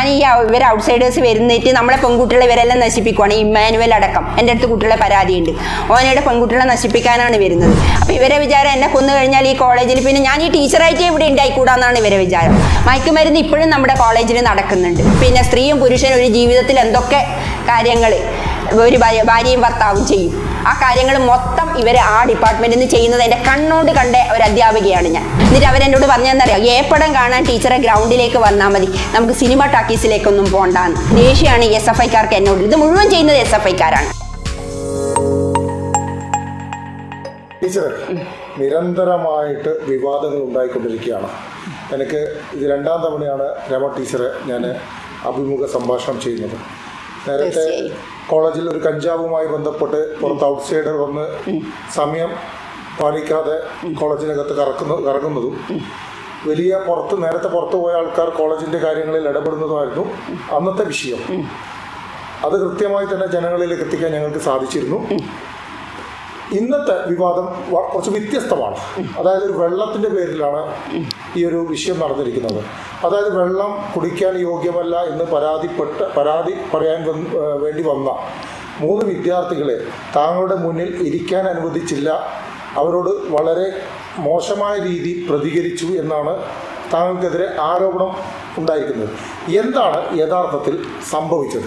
ഞാൻ ഈ ഔ- ഇവർ ഔട്ട്സൈഡേഴ്സ് വരുന്നിട്ട് നമ്മളെ പെൺകുട്ടികളെ ഇവരെല്ലാം നശിപ്പിക്കുവാണ് ഈ ഇമ്മാനുവൽ അടക്കം എൻ്റെ അടുത്ത് കുട്ടികളെ പരാതിയുണ്ട് ഓനയുടെ പെൺകുട്ടികളെ നശിപ്പിക്കാനാണ് വരുന്നത് അപ്പോൾ ഇവരെ വിചാരം എന്നെ കൊന്നു കഴിഞ്ഞാൽ ഈ കോളേജിൽ പിന്നെ ഞാൻ ഈ ടീച്ചറായിട്ട് ഇവിടെ ഉണ്ടായിക്കൂടാന്നാണ് ഇവരെ വിചാരം മയക്കുമരുന്ന് ഇപ്പോഴും നമ്മുടെ കോളേജിൽ നടക്കുന്നുണ്ട് പിന്നെ സ്ത്രീയും പുരുഷനും ഒരു ജീവിതത്തിൽ എന്തൊക്കെ കാര്യങ്ങൾ ഒരു ഭാര്യ- ഭാര്യയും ഭർത്താവും ചെയ്യും ആ കാര്യങ്ങൾ മൊത്തം ഇവർ ആ ഡിപ്പാർട്ട്മെന്റിൽ നിന്ന് ചെയ്യുന്നത് എൻ്റെ കണ്ണോട് കണ്ട ഒരു അധ്യാപികയാണ് ഞാൻ എന്നിട്ട് അവരെന്നോട് പറഞ്ഞതെന്നറിയാം ഏപ്പടം കാണാൻ ടീച്ചറെ ഗ്രൗണ്ടിലേക്ക് വന്നാൽ മതി നമുക്ക് സിനിമ ടാക്കീസിലേക്കൊന്നും പോകണ്ടാന്ന് ദേഷ്യമാണ് എസ് എഫ് ഐക്കാർക്ക് എന്നോട് ഇത് മുഴുവൻ ചെയ്യുന്നത് എസ് എഫ് ഐക്കാരാണ് ടീച്ചർ നിരന്തരമായിട്ട് വിവാദങ്ങൾ ഉണ്ടായിക്കൊണ്ടിരിക്കുകയാണ് എനിക്ക് ഇത് രണ്ടാം തവണയാണ് രമ ടീച്ചറെ ഞാൻ അഭിമുഖ സംഭാഷണം ചെയ്യുന്നത് നേരത്തെ തീർച്ചയായും. കോളേജിൽ ഒരു കഞ്ചാവുമായി ബന്ധപ്പെട്ട് പുറത്ത് ഔട്ട്സൈഡർ വന്ന് സമയം പാലിക്കാതെ കോളേജിനകത്ത് കറക്കുന്നു കറങ്ങുന്നതും വലിയ പുറത്ത് നേരത്തെ പുറത്തു പോയ ആൾക്കാർ കോളേജിൻ്റെ കാര്യങ്ങളിൽ ഇടപെടുന്നതുമായിരുന്നു അന്നത്തെ വിഷയം അത് കൃത്യമായി തന്നെ ജനങ്ങളിലേക്ക് എത്തിക്കാൻ ഞങ്ങൾക്ക് സാധിച്ചിരുന്നു ഇന്നത്തെ വിവാദം വ- കുറച്ച് വ്യത്യസ്തമാണ് അതായത് ഒരു വെള്ളത്തിൻ്റെ പേരിലാണ് ഈ ഒരു വിഷയം നടന്നിരിക്കുന്നത് അതായത് വെള്ളം കുടിക്കാൻ യോഗ്യമല്ല എന്ന് പരാതിപ്പെട്ട് പരാതി പറയാൻ വന്ന് ഏഹ് വേണ്ടി വന്ന മൂന്ന് വിദ്യാർത്ഥികളെ താങ്കളുടെ മുന്നിൽ ഇരിക്കാൻ അനുവദിച്ചില്ല അവരോട് വളരെ മോശമായ രീതി പ്രതികരിച്ചു എന്നാണ് താങ്കൾക്കെതിരെ ആരോപണം ഉണ്ടായിരിക്കുന്നത് എന്താണ് യഥാർത്ഥത്തിൽ സംഭവിച്ചത്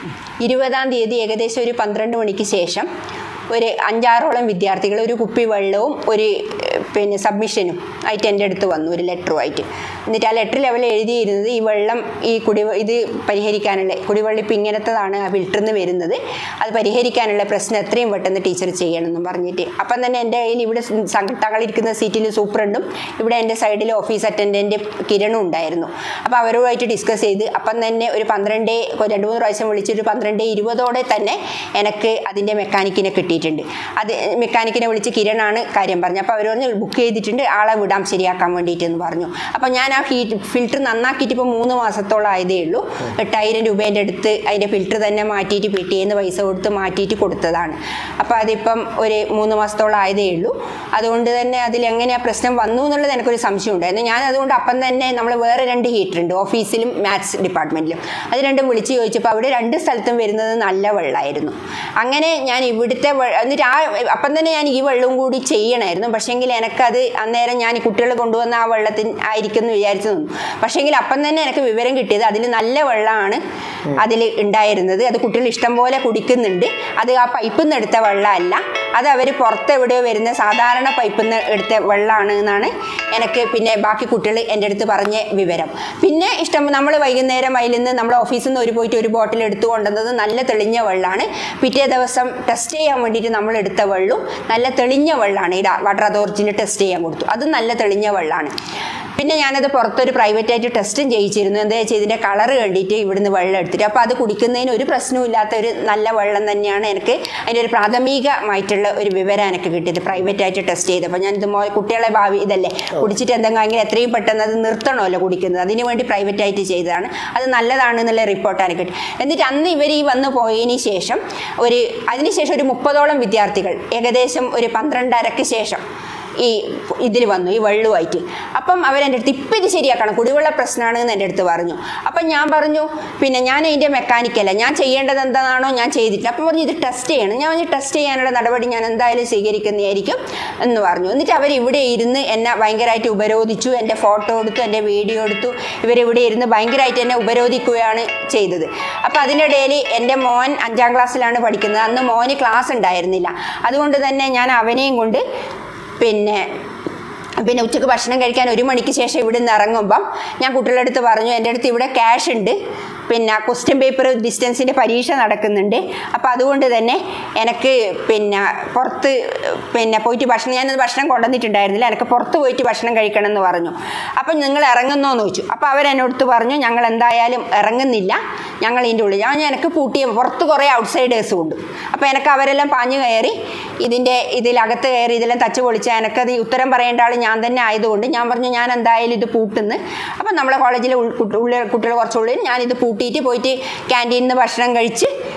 ഇരുപതാം തീയതി ഏകദേശം ഒരു പന്ത്രണ്ട് മണിക്ക് ശേഷം ഒരു അഞ്ചാറോളം വിദ്യാർത്ഥികൾ ഒരു കുപ്പി വെള്ളവും ഒരു ഏഹ്, പിന്നെ സബ്മിഷനും ആയിട്ട് എൻ്റെ അടുത്ത് വന്നു ഒരു ലെറ്ററുമായിട്ട് എന്നിട്ട് ആ ലെറ്ററിൽ അവൾ എഴുതിയിരുന്നത് ഈ വെള്ളം ഈ കുടി ഇത് പരിഹരിക്കാനുള്ള കുടിവെള്ളം ഇപ്പം ഇങ്ങനത്തതാണ് ആ ഫിൽറ്ററിൽ നിന്ന് വരുന്നത് അത് പരിഹരിക്കാനുള്ള പ്രശ്നം എത്രയും പെട്ടെന്ന് ടീച്ചർ ചെയ്യണമെന്നും പറഞ്ഞിട്ട് അപ്പം തന്നെ എൻ്റെ കയ്യിൽ ഇവിടെ തങ്ങളിരിക്കുന്ന സീറ്റിൽ സൂപ്രണ്ടും ഇവിടെ എൻ്റെ സൈഡിൽ ഓഫീസ് അറ്റൻഡൻറ്റ് കിരണും ഉണ്ടായിരുന്നു അപ്പോൾ അവരുമായിട്ട് ഡിസ്കസ് ചെയ്ത് അപ്പം തന്നെ ഒരു പന്ത്രണ്ട് രണ്ട് മൂന്ന് പ്രാവശ്യം വിളിച്ചിട്ട് പന്ത്രണ്ട് ഇരുപതോടെ തന്നെ എനിക്ക് അതിൻ്റെ മെക്കാനിക്കിനെ കിട്ടിയിട്ടുണ്ട് അത് മെക്കാനിക്കിനെ വിളിച്ച് കിരണാണ് കാര്യം പറഞ്ഞത് അപ്പോൾ അവർ പറഞ്ഞു ബുക്ക് ചെയ്തിട്ടുണ്ട് ആളെ വിടാം ശരിയാക്കാൻ വേണ്ടിയിട്ട് എന്ന് പറഞ്ഞു അപ്പോൾ ഞാൻ ആ ഹീറ്റ് ഫിൽറ്റർ നന്നാക്കിയിട്ട് ഇപ്പോൾ മൂന്ന് മാസത്തോളം ആയതേ ഉള്ളൂ എട്ടായിരം രൂപേൻ്റെ അടുത്ത് അതിൻ്റെ ഫിൽറ്റർ തന്നെ മാറ്റിയിട്ട് പിറ്റേന്ന് പൈസ കൊടുത്ത് മാറ്റിയിട്ട് കൊടുത്തതാണ് അപ്പോൾ അതിപ്പം ഒരു മൂന്ന് മാസത്തോളം ആയതേ ഉള്ളൂ അതുകൊണ്ട് തന്നെ അതിൽ എങ്ങനെയാ പ്രശ്നം വന്നു എന്നുള്ളത് എനിക്കൊരു സംശയം ഉണ്ടായിരുന്നു ഞാൻ അതുകൊണ്ട് അപ്പം തന്നെ നമ്മൾ വേറെ രണ്ട് ഹീറ്റർ ഉണ്ട് ഓഫീസിലും മാത്സ് ഡിപ്പാർട്ട്മെൻറ്റിലും അത് രണ്ടും വിളിച്ച് ചോദിച്ചപ്പോൾ അവിടെ രണ്ട് സ്ഥലത്തും വരുന്നത് നല്ല വെള്ളമായിരുന്നു അങ്ങനെ ഞാൻ ഇവിടുത്തെ വെ- എന്നിട്ട് ആ അപ്പം തന്നെ ഞാൻ ഈ വെള്ളവും കൂടി ചെയ്യണമായിരുന്നു പക്ഷേങ്കിൽ എനിക്കത് അന്നേരം ഞാൻ ഈ കുട്ടികൾ കൊണ്ടുവന്ന ആ വെള്ളത്തിൽ ആയിരിക്കും എന്ന് വിചാരിച്ചു നിന്നു പക്ഷേങ്കിൽ അപ്പം തന്നെ എനിക്ക് വിവരം കിട്ടിയത് അതിൽ നല്ല വെള്ളമാണ് അതിൽ ഉണ്ടായിരുന്നത് അത് കുട്ടികൾ ഇഷ്ടം പോലെ കുടിക്കുന്നുണ്ട് അത് ആ പൈപ്പിൽ നിന്ന് എടുത്ത വെള്ളമല്ല അത് അവർ പുറത്ത് എവിടെയോ വരുന്ന സാധാരണ പൈപ്പിൽ നിന്ന് എടുത്ത വെള്ളമാണ് എന്നാണ് എനിക്ക് പിന്നെ ബാക്കി കുട്ടികൾ എൻ്റെ അടുത്ത് പറഞ്ഞ വിവരം പിന്നെ ഇഷ്ടം നമ്മൾ വൈകുന്നേരം അതിൽ നിന്ന് നമ്മുടെ ഓഫീസിൽ നിന്ന് ഒരു പോയിട്ട് ഒരു ബോട്ടിൽ എടുത്തു കൊണ്ടുവന്നത് നല്ല തെളിഞ്ഞ വെള്ളമാണ് പിറ്റേ ദിവസം ടെസ്റ്റ് ചെയ്യാൻ വേണ്ടിയിട്ട് നമ്മൾ എടുത്ത വെള്ളവും നല്ല തെളിഞ്ഞ വെള്ളമാണ് ഈ വാട്ടർ അതോറിറ്റിന് ടെസ്റ്റ് ചെയ്യാൻ കൊടുത്തു അത് നല്ല തെളിഞ്ഞ വെള്ളമാണ് പിന്നെ ഞാനത് പുറത്തൊരു പ്രൈവറ്റായിട്ട് ടെസ്റ്റും ചെയ്യിച്ചിരുന്നു എന്താ വെച്ചാൽ ഇതിൻ്റെ കളറ് കണ്ടിട്ട് ഇവിടുന്ന് വെള്ളം എടുത്തിട്ട് അപ്പോൾ അത് കുടിക്കുന്നതിന് ഒരു പ്രശ്നവും ഇല്ലാത്ത ഒരു നല്ല വെള്ളം തന്നെയാണ് എനിക്ക് അതിൻ്റെ ഒരു പ്രാഥമികമായിട്ടുള്ള ഒരു വിവരം എനിക്ക് കിട്ടിയത് പ്രൈവറ്റായിട്ട് ടെസ്റ്റ് ചെയ്തപ്പോൾ ഞാൻ ഇത് മോ- കുട്ടികളെ ഭാവി ഇതല്ലേ കുടിച്ചിട്ട് എന്തെങ്കിലും എത്രയും പെട്ടെന്ന് അത് നിർത്തണമല്ലോ കുടിക്കുന്നത് അതിന് വേണ്ടി പ്രൈവറ്റായിട്ട് ചെയ്തതാണ് അത് നല്ലതാണ് എന്നുള്ള റിപ്പോർട്ടാണ് കിട്ടി എന്നിട്ട് അന്ന് ഇവർ ഈ വന്ന് പോയതിന് ശേഷം ഒരു അതിനുശേഷം ഒരു മുപ്പതോളം വിദ്യാർത്ഥികൾ ഏകദേശം ഒരു പന്ത്രണ്ടരക്ക് ശേഷം ഈ ഇതിൽ വന്നു ഈ വെള്ളവുമായിട്ട് അപ്പം അവരെൻ്റെ അടുത്ത് ഇപ്പം ഇത് ശരിയാക്കണം കുടിവെള്ള പ്രശ്നമാണ് എന്ന് എൻ്റെ അടുത്ത് പറഞ്ഞു അപ്പം ഞാൻ പറഞ്ഞു പിന്നെ ഞാൻ അതിൻ്റെ മെക്കാനിക്കല്ല ഞാൻ ചെയ്യേണ്ടത് എന്താണോ ഞാൻ ചെയ്തിട്ടില്ല അപ്പം പറഞ്ഞു ഇത് ടെസ്റ്റ് ചെയ്യണം ഞാൻ പറഞ്ഞു ടെസ്റ്റ് ചെയ്യാനുള്ള നടപടി ഞാൻ എന്തായാലും സ്വീകരിക്കുന്നതായിരിക്കും എന്ന് പറഞ്ഞു എന്നിട്ട് അവർ ഇവിടെ ഇരുന്ന് എന്നെ ഭയങ്കരമായിട്ട് ഉപരോധിച്ചു എൻ്റെ ഫോട്ടോ എടുത്തു എൻ്റെ വീഡിയോ എടുത്തു ഇവരിവിടെ ഇരുന്ന് ഭയങ്കരമായിട്ട് എന്നെ ഉപരോധിക്കുകയാണ് ചെയ്തത് അപ്പോൾ അതിനിടയിൽ എൻ്റെ മോൻ അഞ്ചാം ക്ലാസ്സിലാണ് പഠിക്കുന്നത് അന്ന് മോന് ക്ലാസ് ഉണ്ടായിരുന്നില്ല അതുകൊണ്ട് തന്നെ ഞാൻ അവനെയും കൊണ്ട് പിന്നെ പിന്നെ ഉച്ചയ്ക്ക് ഭക്ഷണം കഴിക്കാൻ ഒരു മണിക്ക് ശേഷം ഇവിടെ നിന്ന് ഇറങ്ങുമ്പം ഞാൻ കുട്ടികളുടെ അടുത്ത് പറഞ്ഞു എൻ്റെ അടുത്ത് ഇവിടെ ക്യാഷ് ഉണ്ട് പിന്നെ ക്വസ്റ്റ്യൻ പേപ്പർ ഡിസ്റ്റൻസിൻ്റെ പരീക്ഷ നടക്കുന്നുണ്ട് അപ്പോൾ അതുകൊണ്ട് തന്നെ എനിക്ക് പിന്നെ പുറത്ത് പിന്നെ പോയിട്ട് ഭക്ഷണം ഞാനത് ഭക്ഷണം കൊണ്ടുവന്നിട്ടുണ്ടായിരുന്നില്ല എനിക്ക് പുറത്ത് പോയിട്ട് ഭക്ഷണം കഴിക്കണം എന്ന് പറഞ്ഞു അപ്പം നിങ്ങൾ ഇറങ്ങുന്നോ എന്ന് ചോദിച്ചു അപ്പോൾ അവരെന്നോടത്ത് പറഞ്ഞു ഞങ്ങൾ എന്തായാലും ഇറങ്ങുന്നില്ല ഞങ്ങൾ ഇതിൻ്റെ ഉള്ളിൽ ഞാൻ എനിക്ക് പൂട്ടിയ പുറത്ത് കുറേ ഔട്ട്സൈഡേഴ്സും ഉണ്ട് അപ്പോൾ എനിക്ക് അവരെല്ലാം പാഞ്ഞു കയറി ഇതിൻ്റെ ഇതിലകത്ത് കയറി ഇതെല്ലാം തച്ച് പൊളിച്ച് എനിക്കത് ഈ ഉത്തരം പറയേണ്ട ആൾ ഞാൻ തന്നെ ആയതുകൊണ്ട് ഞാൻ പറഞ്ഞു ഞാൻ എന്തായാലും ഇത് പൂട്ടുന്നു അപ്പം നമ്മളെ കോളേജിലെ ഉൾ- കുട്ടി- ഉള്ള കുട്ടികൾ കുറച്ചുള്ളിൽ ഞാനിത് പൂട്ടിയിട്ട് പോയിട്ട് ക്യാൻറ്റീനിൽ നിന്ന് ഭക്ഷണം കഴിച്ച്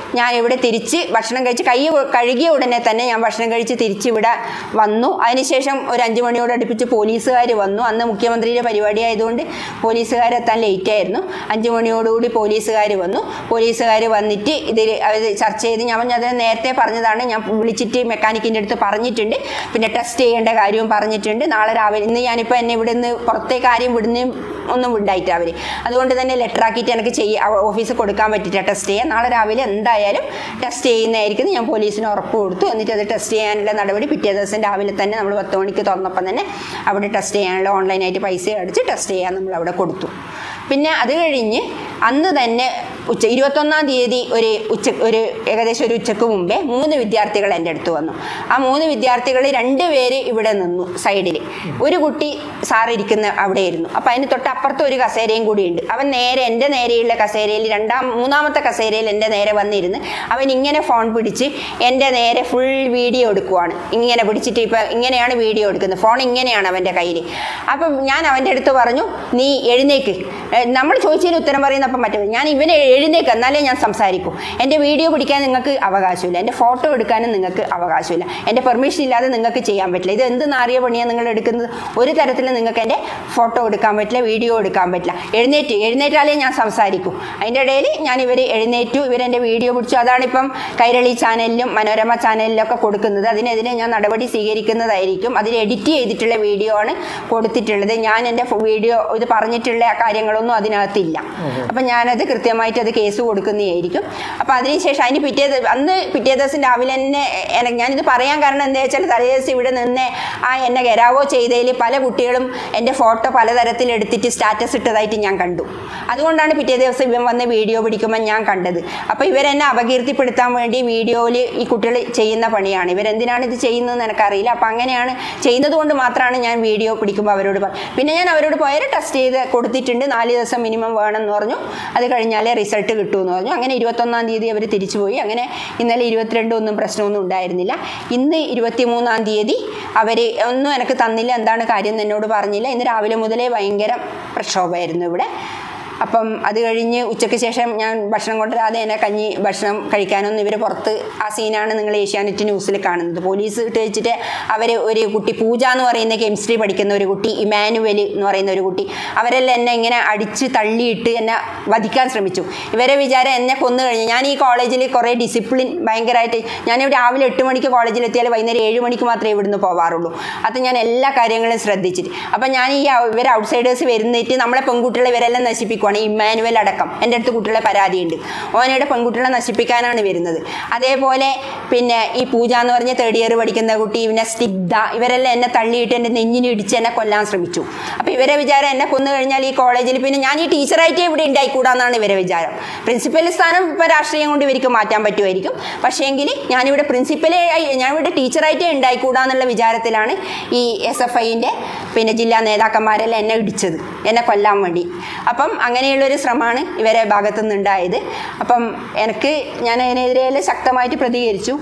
ഞാൻ ഇവിടെ തിരിച്ച് ഭക്ഷണം കഴിച്ച് കൈ കഴുകിയ ഉടനെ തന്നെ ഞാൻ ഭക്ഷണം കഴിച്ച് തിരിച്ച് ഇവിടെ വന്നു അതിനുശേഷം ഒരു അഞ്ച് മണിയോട് അടുപ്പിച്ച് പോലീസുകാർ വന്നു അന്ന് മുഖ്യമന്ത്രിയുടെ പരിപാടി ആയതുകൊണ്ട് പോലീസുകാരെത്താൻ ലേറ്റ് ആയിരുന്നു അഞ്ച് മണിയോടുകൂടി പോലീസുകാർ വന്നു പോലീസുകാർ വന്നിട്ട് ഇതിൽ അവർ ചർച്ച ചെയ്ത് ഞാൻ പറഞ്ഞത് നേരത്തെ പറഞ്ഞതാണ് ഞാൻ വിളിച്ചിട്ട് മെക്കാനിക്കിൻ്റെ അടുത്ത് പറഞ്ഞിട്ടുണ്ട് പിന്നെ ടെസ്റ്റ് ചെയ്യേണ്ട കാര്യവും പറഞ്ഞിട്ടുണ്ട് നാളെ രാവിലെ ഇന്ന് ഞാനിപ്പോൾ എന്നെ ഇവിടെ നിന്ന് പുറത്തേക്ക് ആരും വിടുന്ന ഒന്നും ഉണ്ടായിട്ട് അവർ അതുകൊണ്ട് തന്നെ ലെറ്റർ ആക്കിയിട്ട് എനിക്ക് ചെയ്യാൻ ഓഫീസിൽ കൊടുക്കാൻ പറ്റില്ല ടെസ്റ്റ് ചെയ്യാൻ നാളെ രാവിലെ എന്തായാലും ടെസ്റ്റ് ചെയ്യുന്നതായിരിക്കും ഞാൻ പോലീസിന് ഉറപ്പ് കൊടുത്തു എന്നിട്ട് അത് ടെസ്റ്റ് ചെയ്യാനുള്ള നടപടി പിറ്റേ ദിവസം രാവിലെ തന്നെ നമ്മൾ പത്ത് മണിക്ക് തുറന്നപ്പം തന്നെ അവിടെ ടെസ്റ്റ് ചെയ്യാനുള്ള ഓൺലൈനായിട്ട് പൈസ അടിച്ച് ടെസ്റ്റ് ചെയ്യാൻ നമ്മൾ അവിടെ കൊടുത്തു പിന്നെ അത് കഴിഞ്ഞ് അന്ന് തന്നെ ഉച്ച ഇരുപത്തൊന്നാം തീയതി ഒരു ഉച്ച ഒരു ഏകദേശം ഒരു ഉച്ചക്ക് മുമ്പേ മൂന്ന് വിദ്യാർത്ഥികൾ എൻ്റെ അടുത്ത് വന്നു ആ മൂന്ന് വിദ്യാർത്ഥികൾ രണ്ട് പേര് ഇവിടെ നിന്നു സൈഡിൽ ഒരു കുട്ടി സാർ ഇരിക്കുന്ന അവിടെ ഇരുന്നു അപ്പോൾ അതിന് തൊട്ടപ്പുറത്ത് ഒരു കസേരയും കൂടിയുണ്ട് അവൻ നേരെ എൻ്റെ നേരെയുള്ള കസേരയിൽ രണ്ടാം മൂന്നാമത്തെ കസേരയിൽ എൻ്റെ നേരെ വന്നിരുന്ന് അവൻ ഇങ്ങനെ ഫോൺ പിടിച്ച് എൻ്റെ നേരെ ഫുൾ വീഡിയോ എടുക്കുവാണ് ഇങ്ങനെ പിടിച്ചിട്ട് ഇപ്പോൾ ഇങ്ങനെയാണ് വീഡിയോ എടുക്കുന്നത് ഫോൺ ഇങ്ങനെയാണ് അവൻ്റെ കയ്യിൽ അപ്പം ഞാൻ അവൻ്റെ അടുത്ത് പറഞ്ഞു നീ എഴുന്നേക്ക് ഏ, നമ്മൾ ചോദിച്ചതിന് ഉത്തരം പറയുന്നപ്പം മറ്റേ ഞാൻ ഇവനെ എഴുന്നേക്ക് എന്നാലേ ഞാൻ സംസാരിക്കൂ എൻ്റെ വീഡിയോ പിടിക്കാൻ നിങ്ങൾക്ക് അവകാശമില്ല എൻ്റെ ഫോട്ടോ എടുക്കാനും നിങ്ങൾക്ക് അവകാശമില്ല എൻ്റെ പെർമിഷൻ ഇല്ലാതെ നിങ്ങൾക്ക് ചെയ്യാൻ പറ്റില്ല ഇത് എന്ത് നാറിയ പണിയാണ് നിങ്ങൾ എടുക്കുന്നത് ഒരു തരത്തിലും നിങ്ങൾക്ക് എൻ്റെ ഫോട്ടോ എടുക്കാൻ പറ്റില്ല വീഡിയോ എടുക്കാൻ പറ്റില്ല എഴുന്നേറ്റ് എഴുന്നേറ്റാലേ ഞാൻ സംസാരിക്കൂ അതിൻ്റെ ഇടയിൽ ഞാൻ ഇവർ എഴുന്നേറ്റു ഇവരെൻ്റെ വീഡിയോ പിടിച്ചു അതാണിപ്പം കൈരളി ചാനലിലും മനോരമ ചാനലിലൊക്കെ കൊടുക്കുന്നത് അതിനെതിരെ ഞാൻ നടപടി സ്വീകരിക്കുന്നതായിരിക്കും അതിൽ എഡിറ്റ് ചെയ്തിട്ടുള്ള വീഡിയോ ആണ് കൊടുത്തിട്ടുള്ളത് ഞാൻ എൻ്റെ വീഡിയോ ഇത് പറഞ്ഞിട്ടുള്ള ആ കാര്യങ്ങളൊന്നും അതിനകത്തില്ല അപ്പം ഞാനത് കൃത്യമായിട്ട് അത് കേസ് കൊടുക്കുന്നതായിരിക്കും അപ്പം അതിനുശേഷം അതിന് പിറ്റേ ദിവ- അന്ന് പിറ്റേ ദിവസം രാവിലെ തന്നെ എന- ഞാനിത് പറയാൻ കാരണം എന്താ വെച്ചാൽ തലേ ദിവസം ഇവിടെ നിന്ന് ആ എന്നെ ഗരാവോ ചെയ്തതിൽ പല കുട്ടികളും എൻ്റെ ഫോട്ടോ പലതരത്തിൽ എടുത്തിട്ട് സ്റ്റാറ്റസ് ഇട്ടതായിട്ട് ഞാൻ കണ്ടു അതുകൊണ്ടാണ് പിറ്റേ ദിവസം ഇവൻ വന്ന് വീഡിയോ പിടിക്കുമ്പോൾ ഞാൻ കണ്ടത് അപ്പോൾ ഇവരെന്നെ അപകീർത്തിപ്പെടുത്താൻ വേണ്ടി വീഡിയോയിൽ ഈ കുട്ടികൾ ചെയ്യുന്ന പണിയാണ് ഇവരെന്തിനാണ് ഇത് ചെയ്യുന്നതെന്ന് എനിക്കറിയില്ല അപ്പം അങ്ങനെയാണ് ചെയ്യുന്നത് കൊണ്ട് മാത്രമാണ് ഞാൻ വീഡിയോ പിടിക്കുമ്പോൾ അവരോട് പറ പിന്നെ ഞാൻ അവരോട് പോയാൽ ടെസ്റ്റ് ചെയ്ത് കൊടുത്തിട്ടുണ്ട് നാല് ദിവസം മിനിമം വേണമെന്ന് പറഞ്ഞു അത് കഴിഞ്ഞാലേ റിസൾട്ട് കിട്ടുമെന്ന് പറഞ്ഞു അങ്ങനെ ഇരുപത്തൊന്നാം തീയതി അവർ തിരിച്ചുപോയി അങ്ങനെ ഇന്നലെ ഇരുപത്തിരണ്ട് ഒന്നും പ്രശ്നമൊന്നും ഉണ്ടായിരുന്നില്ല ഇന്ന് ഇരുപത്തിമൂന്നാം തീയതി അവർ ഒന്നും എനിക്ക് തന്നില്ല എന്താണ് കാര്യം എന്ന് എന്നോട് പറഞ്ഞില്ല ഇന്ന് രാവിലെ മുതലേ ഭയങ്കര പ്രക്ഷോഭമായിരുന്നു ഇവിടെ അപ്പം അത് കഴിഞ്ഞ് ഉച്ചയ്ക്ക് ശേഷം ഞാൻ ഭക്ഷണം കൊണ്ടുവരാതെ എന്നെ കഞ്ഞി ഭക്ഷണം കഴിക്കാനൊന്നും ഇവർ പുറത്ത് ആ സീനാണ് നിങ്ങൾ ഏഷ്യാനെറ്റ് ന്യൂസിൽ കാണുന്നത് പോലീസ് ഇട്ട് വെച്ചിട്ട് അവർ ഒരു കുട്ടി പൂജ എന്ന് പറയുന്ന കെമിസ്ട്രി പഠിക്കുന്ന ഒരു കുട്ടി ഇമാനുവൽ എന്ന് പറയുന്ന ഒരു കുട്ടി അവരെല്ലാം എന്നെ ഇങ്ങനെ അടിച്ച് തള്ളിയിട്ട് എന്നെ വധിക്കാൻ ശ്രമിച്ചു ഇവരെ വിചാരം എന്നെ കൊന്നു കഴിഞ്ഞു ഞാൻ ഈ കോളേജിൽ കുറേ ഡിസിപ്ലിൻ ഭയങ്കരമായിട്ട് ഞാൻ രാവിലെ എട്ട് മണിക്ക് കോളേജിൽ എത്തിയാൽ വൈകുന്നേരം ഏഴ് മണിക്ക് മാത്രമേ ഇവിടുന്ന് പോവാറുള്ളൂ അത് ഞാൻ എല്ലാ കാര്യങ്ങളും ശ്രദ്ധിച്ചിട്ട് അപ്പം ഞാൻ ഈ ഇവർ ഔട്ട്സൈഡേഴ്സ് വരുന്നിട്ട് നമ്മളെ പെൺകുട്ടികളെ ഇവരെല്ലാം നശിപ്പിക്കുവാണ് ഈ ഇമ്മാനുവൽ അടക്കം എൻ്റെ അടുത്ത് കുട്ടികളെ പരാതിയുണ്ട് ഓനയുടെ പെൺകുട്ടികളെ നശിപ്പിക്കാനാണ് വരുന്നത് അതേപോലെ പിന്നെ ഈ പൂജ എന്ന് പറഞ്ഞ തേർഡ് ഇയർ പഠിക്കുന്ന കുട്ടി പിന്നെ സ്നിഗ്ധ ഇവരെല്ലാം എന്നെ തള്ളിയിട്ട് എൻ്റെ നെഞ്ഞിന് ഇടിച്ച് എന്നെ കൊല്ലാൻ ശ്രമിച്ചു അപ്പോൾ ഇവരെ വിചാരം എന്നെ കൊന്നു കഴിഞ്ഞാൽ ഈ കോളേജിൽ പിന്നെ ഞാൻ ഈ ടീച്ചറായിട്ട് ഇവിടെ ഉണ്ടായിക്കൂടാന്നാണ് ഇവരെ വിചാരം പ്രിൻസിപ്പൽ സ്ഥാനം ഇപ്പോൾ രാഷ്ട്രീയം കൊണ്ട് ഇവർക്ക് മാറ്റാൻ പറ്റുമായിരിക്കും പക്ഷേ എങ്കിൽ ഞാനിവിടെ പ്രിൻസിപ്പലേ ആയി ഞാനിവിടെ ടീച്ചറായിട്ടേ ഉണ്ടായിക്കൂടാന്നുള്ള വിചാരത്തിലാണ് ഈ എസ് എഫ് ഐൻ്റെ പിന്നെ ജില്ലാ നേതാക്കന്മാരെല്ലാം എന്നെ ഇടിച്ചത് എന്നെ കൊല്ലാൻ വേണ്ടി അപ്പം അങ്ങനെയുള്ളൊരു ശ്രമമാണ് ഇവരെ ഭാഗത്തു നിന്നുണ്ടായത് അപ്പം എനിക്ക് ഞാൻ അതിനെതിരെ ശക്തമായിട്ട് പ്രതികരിച്ചു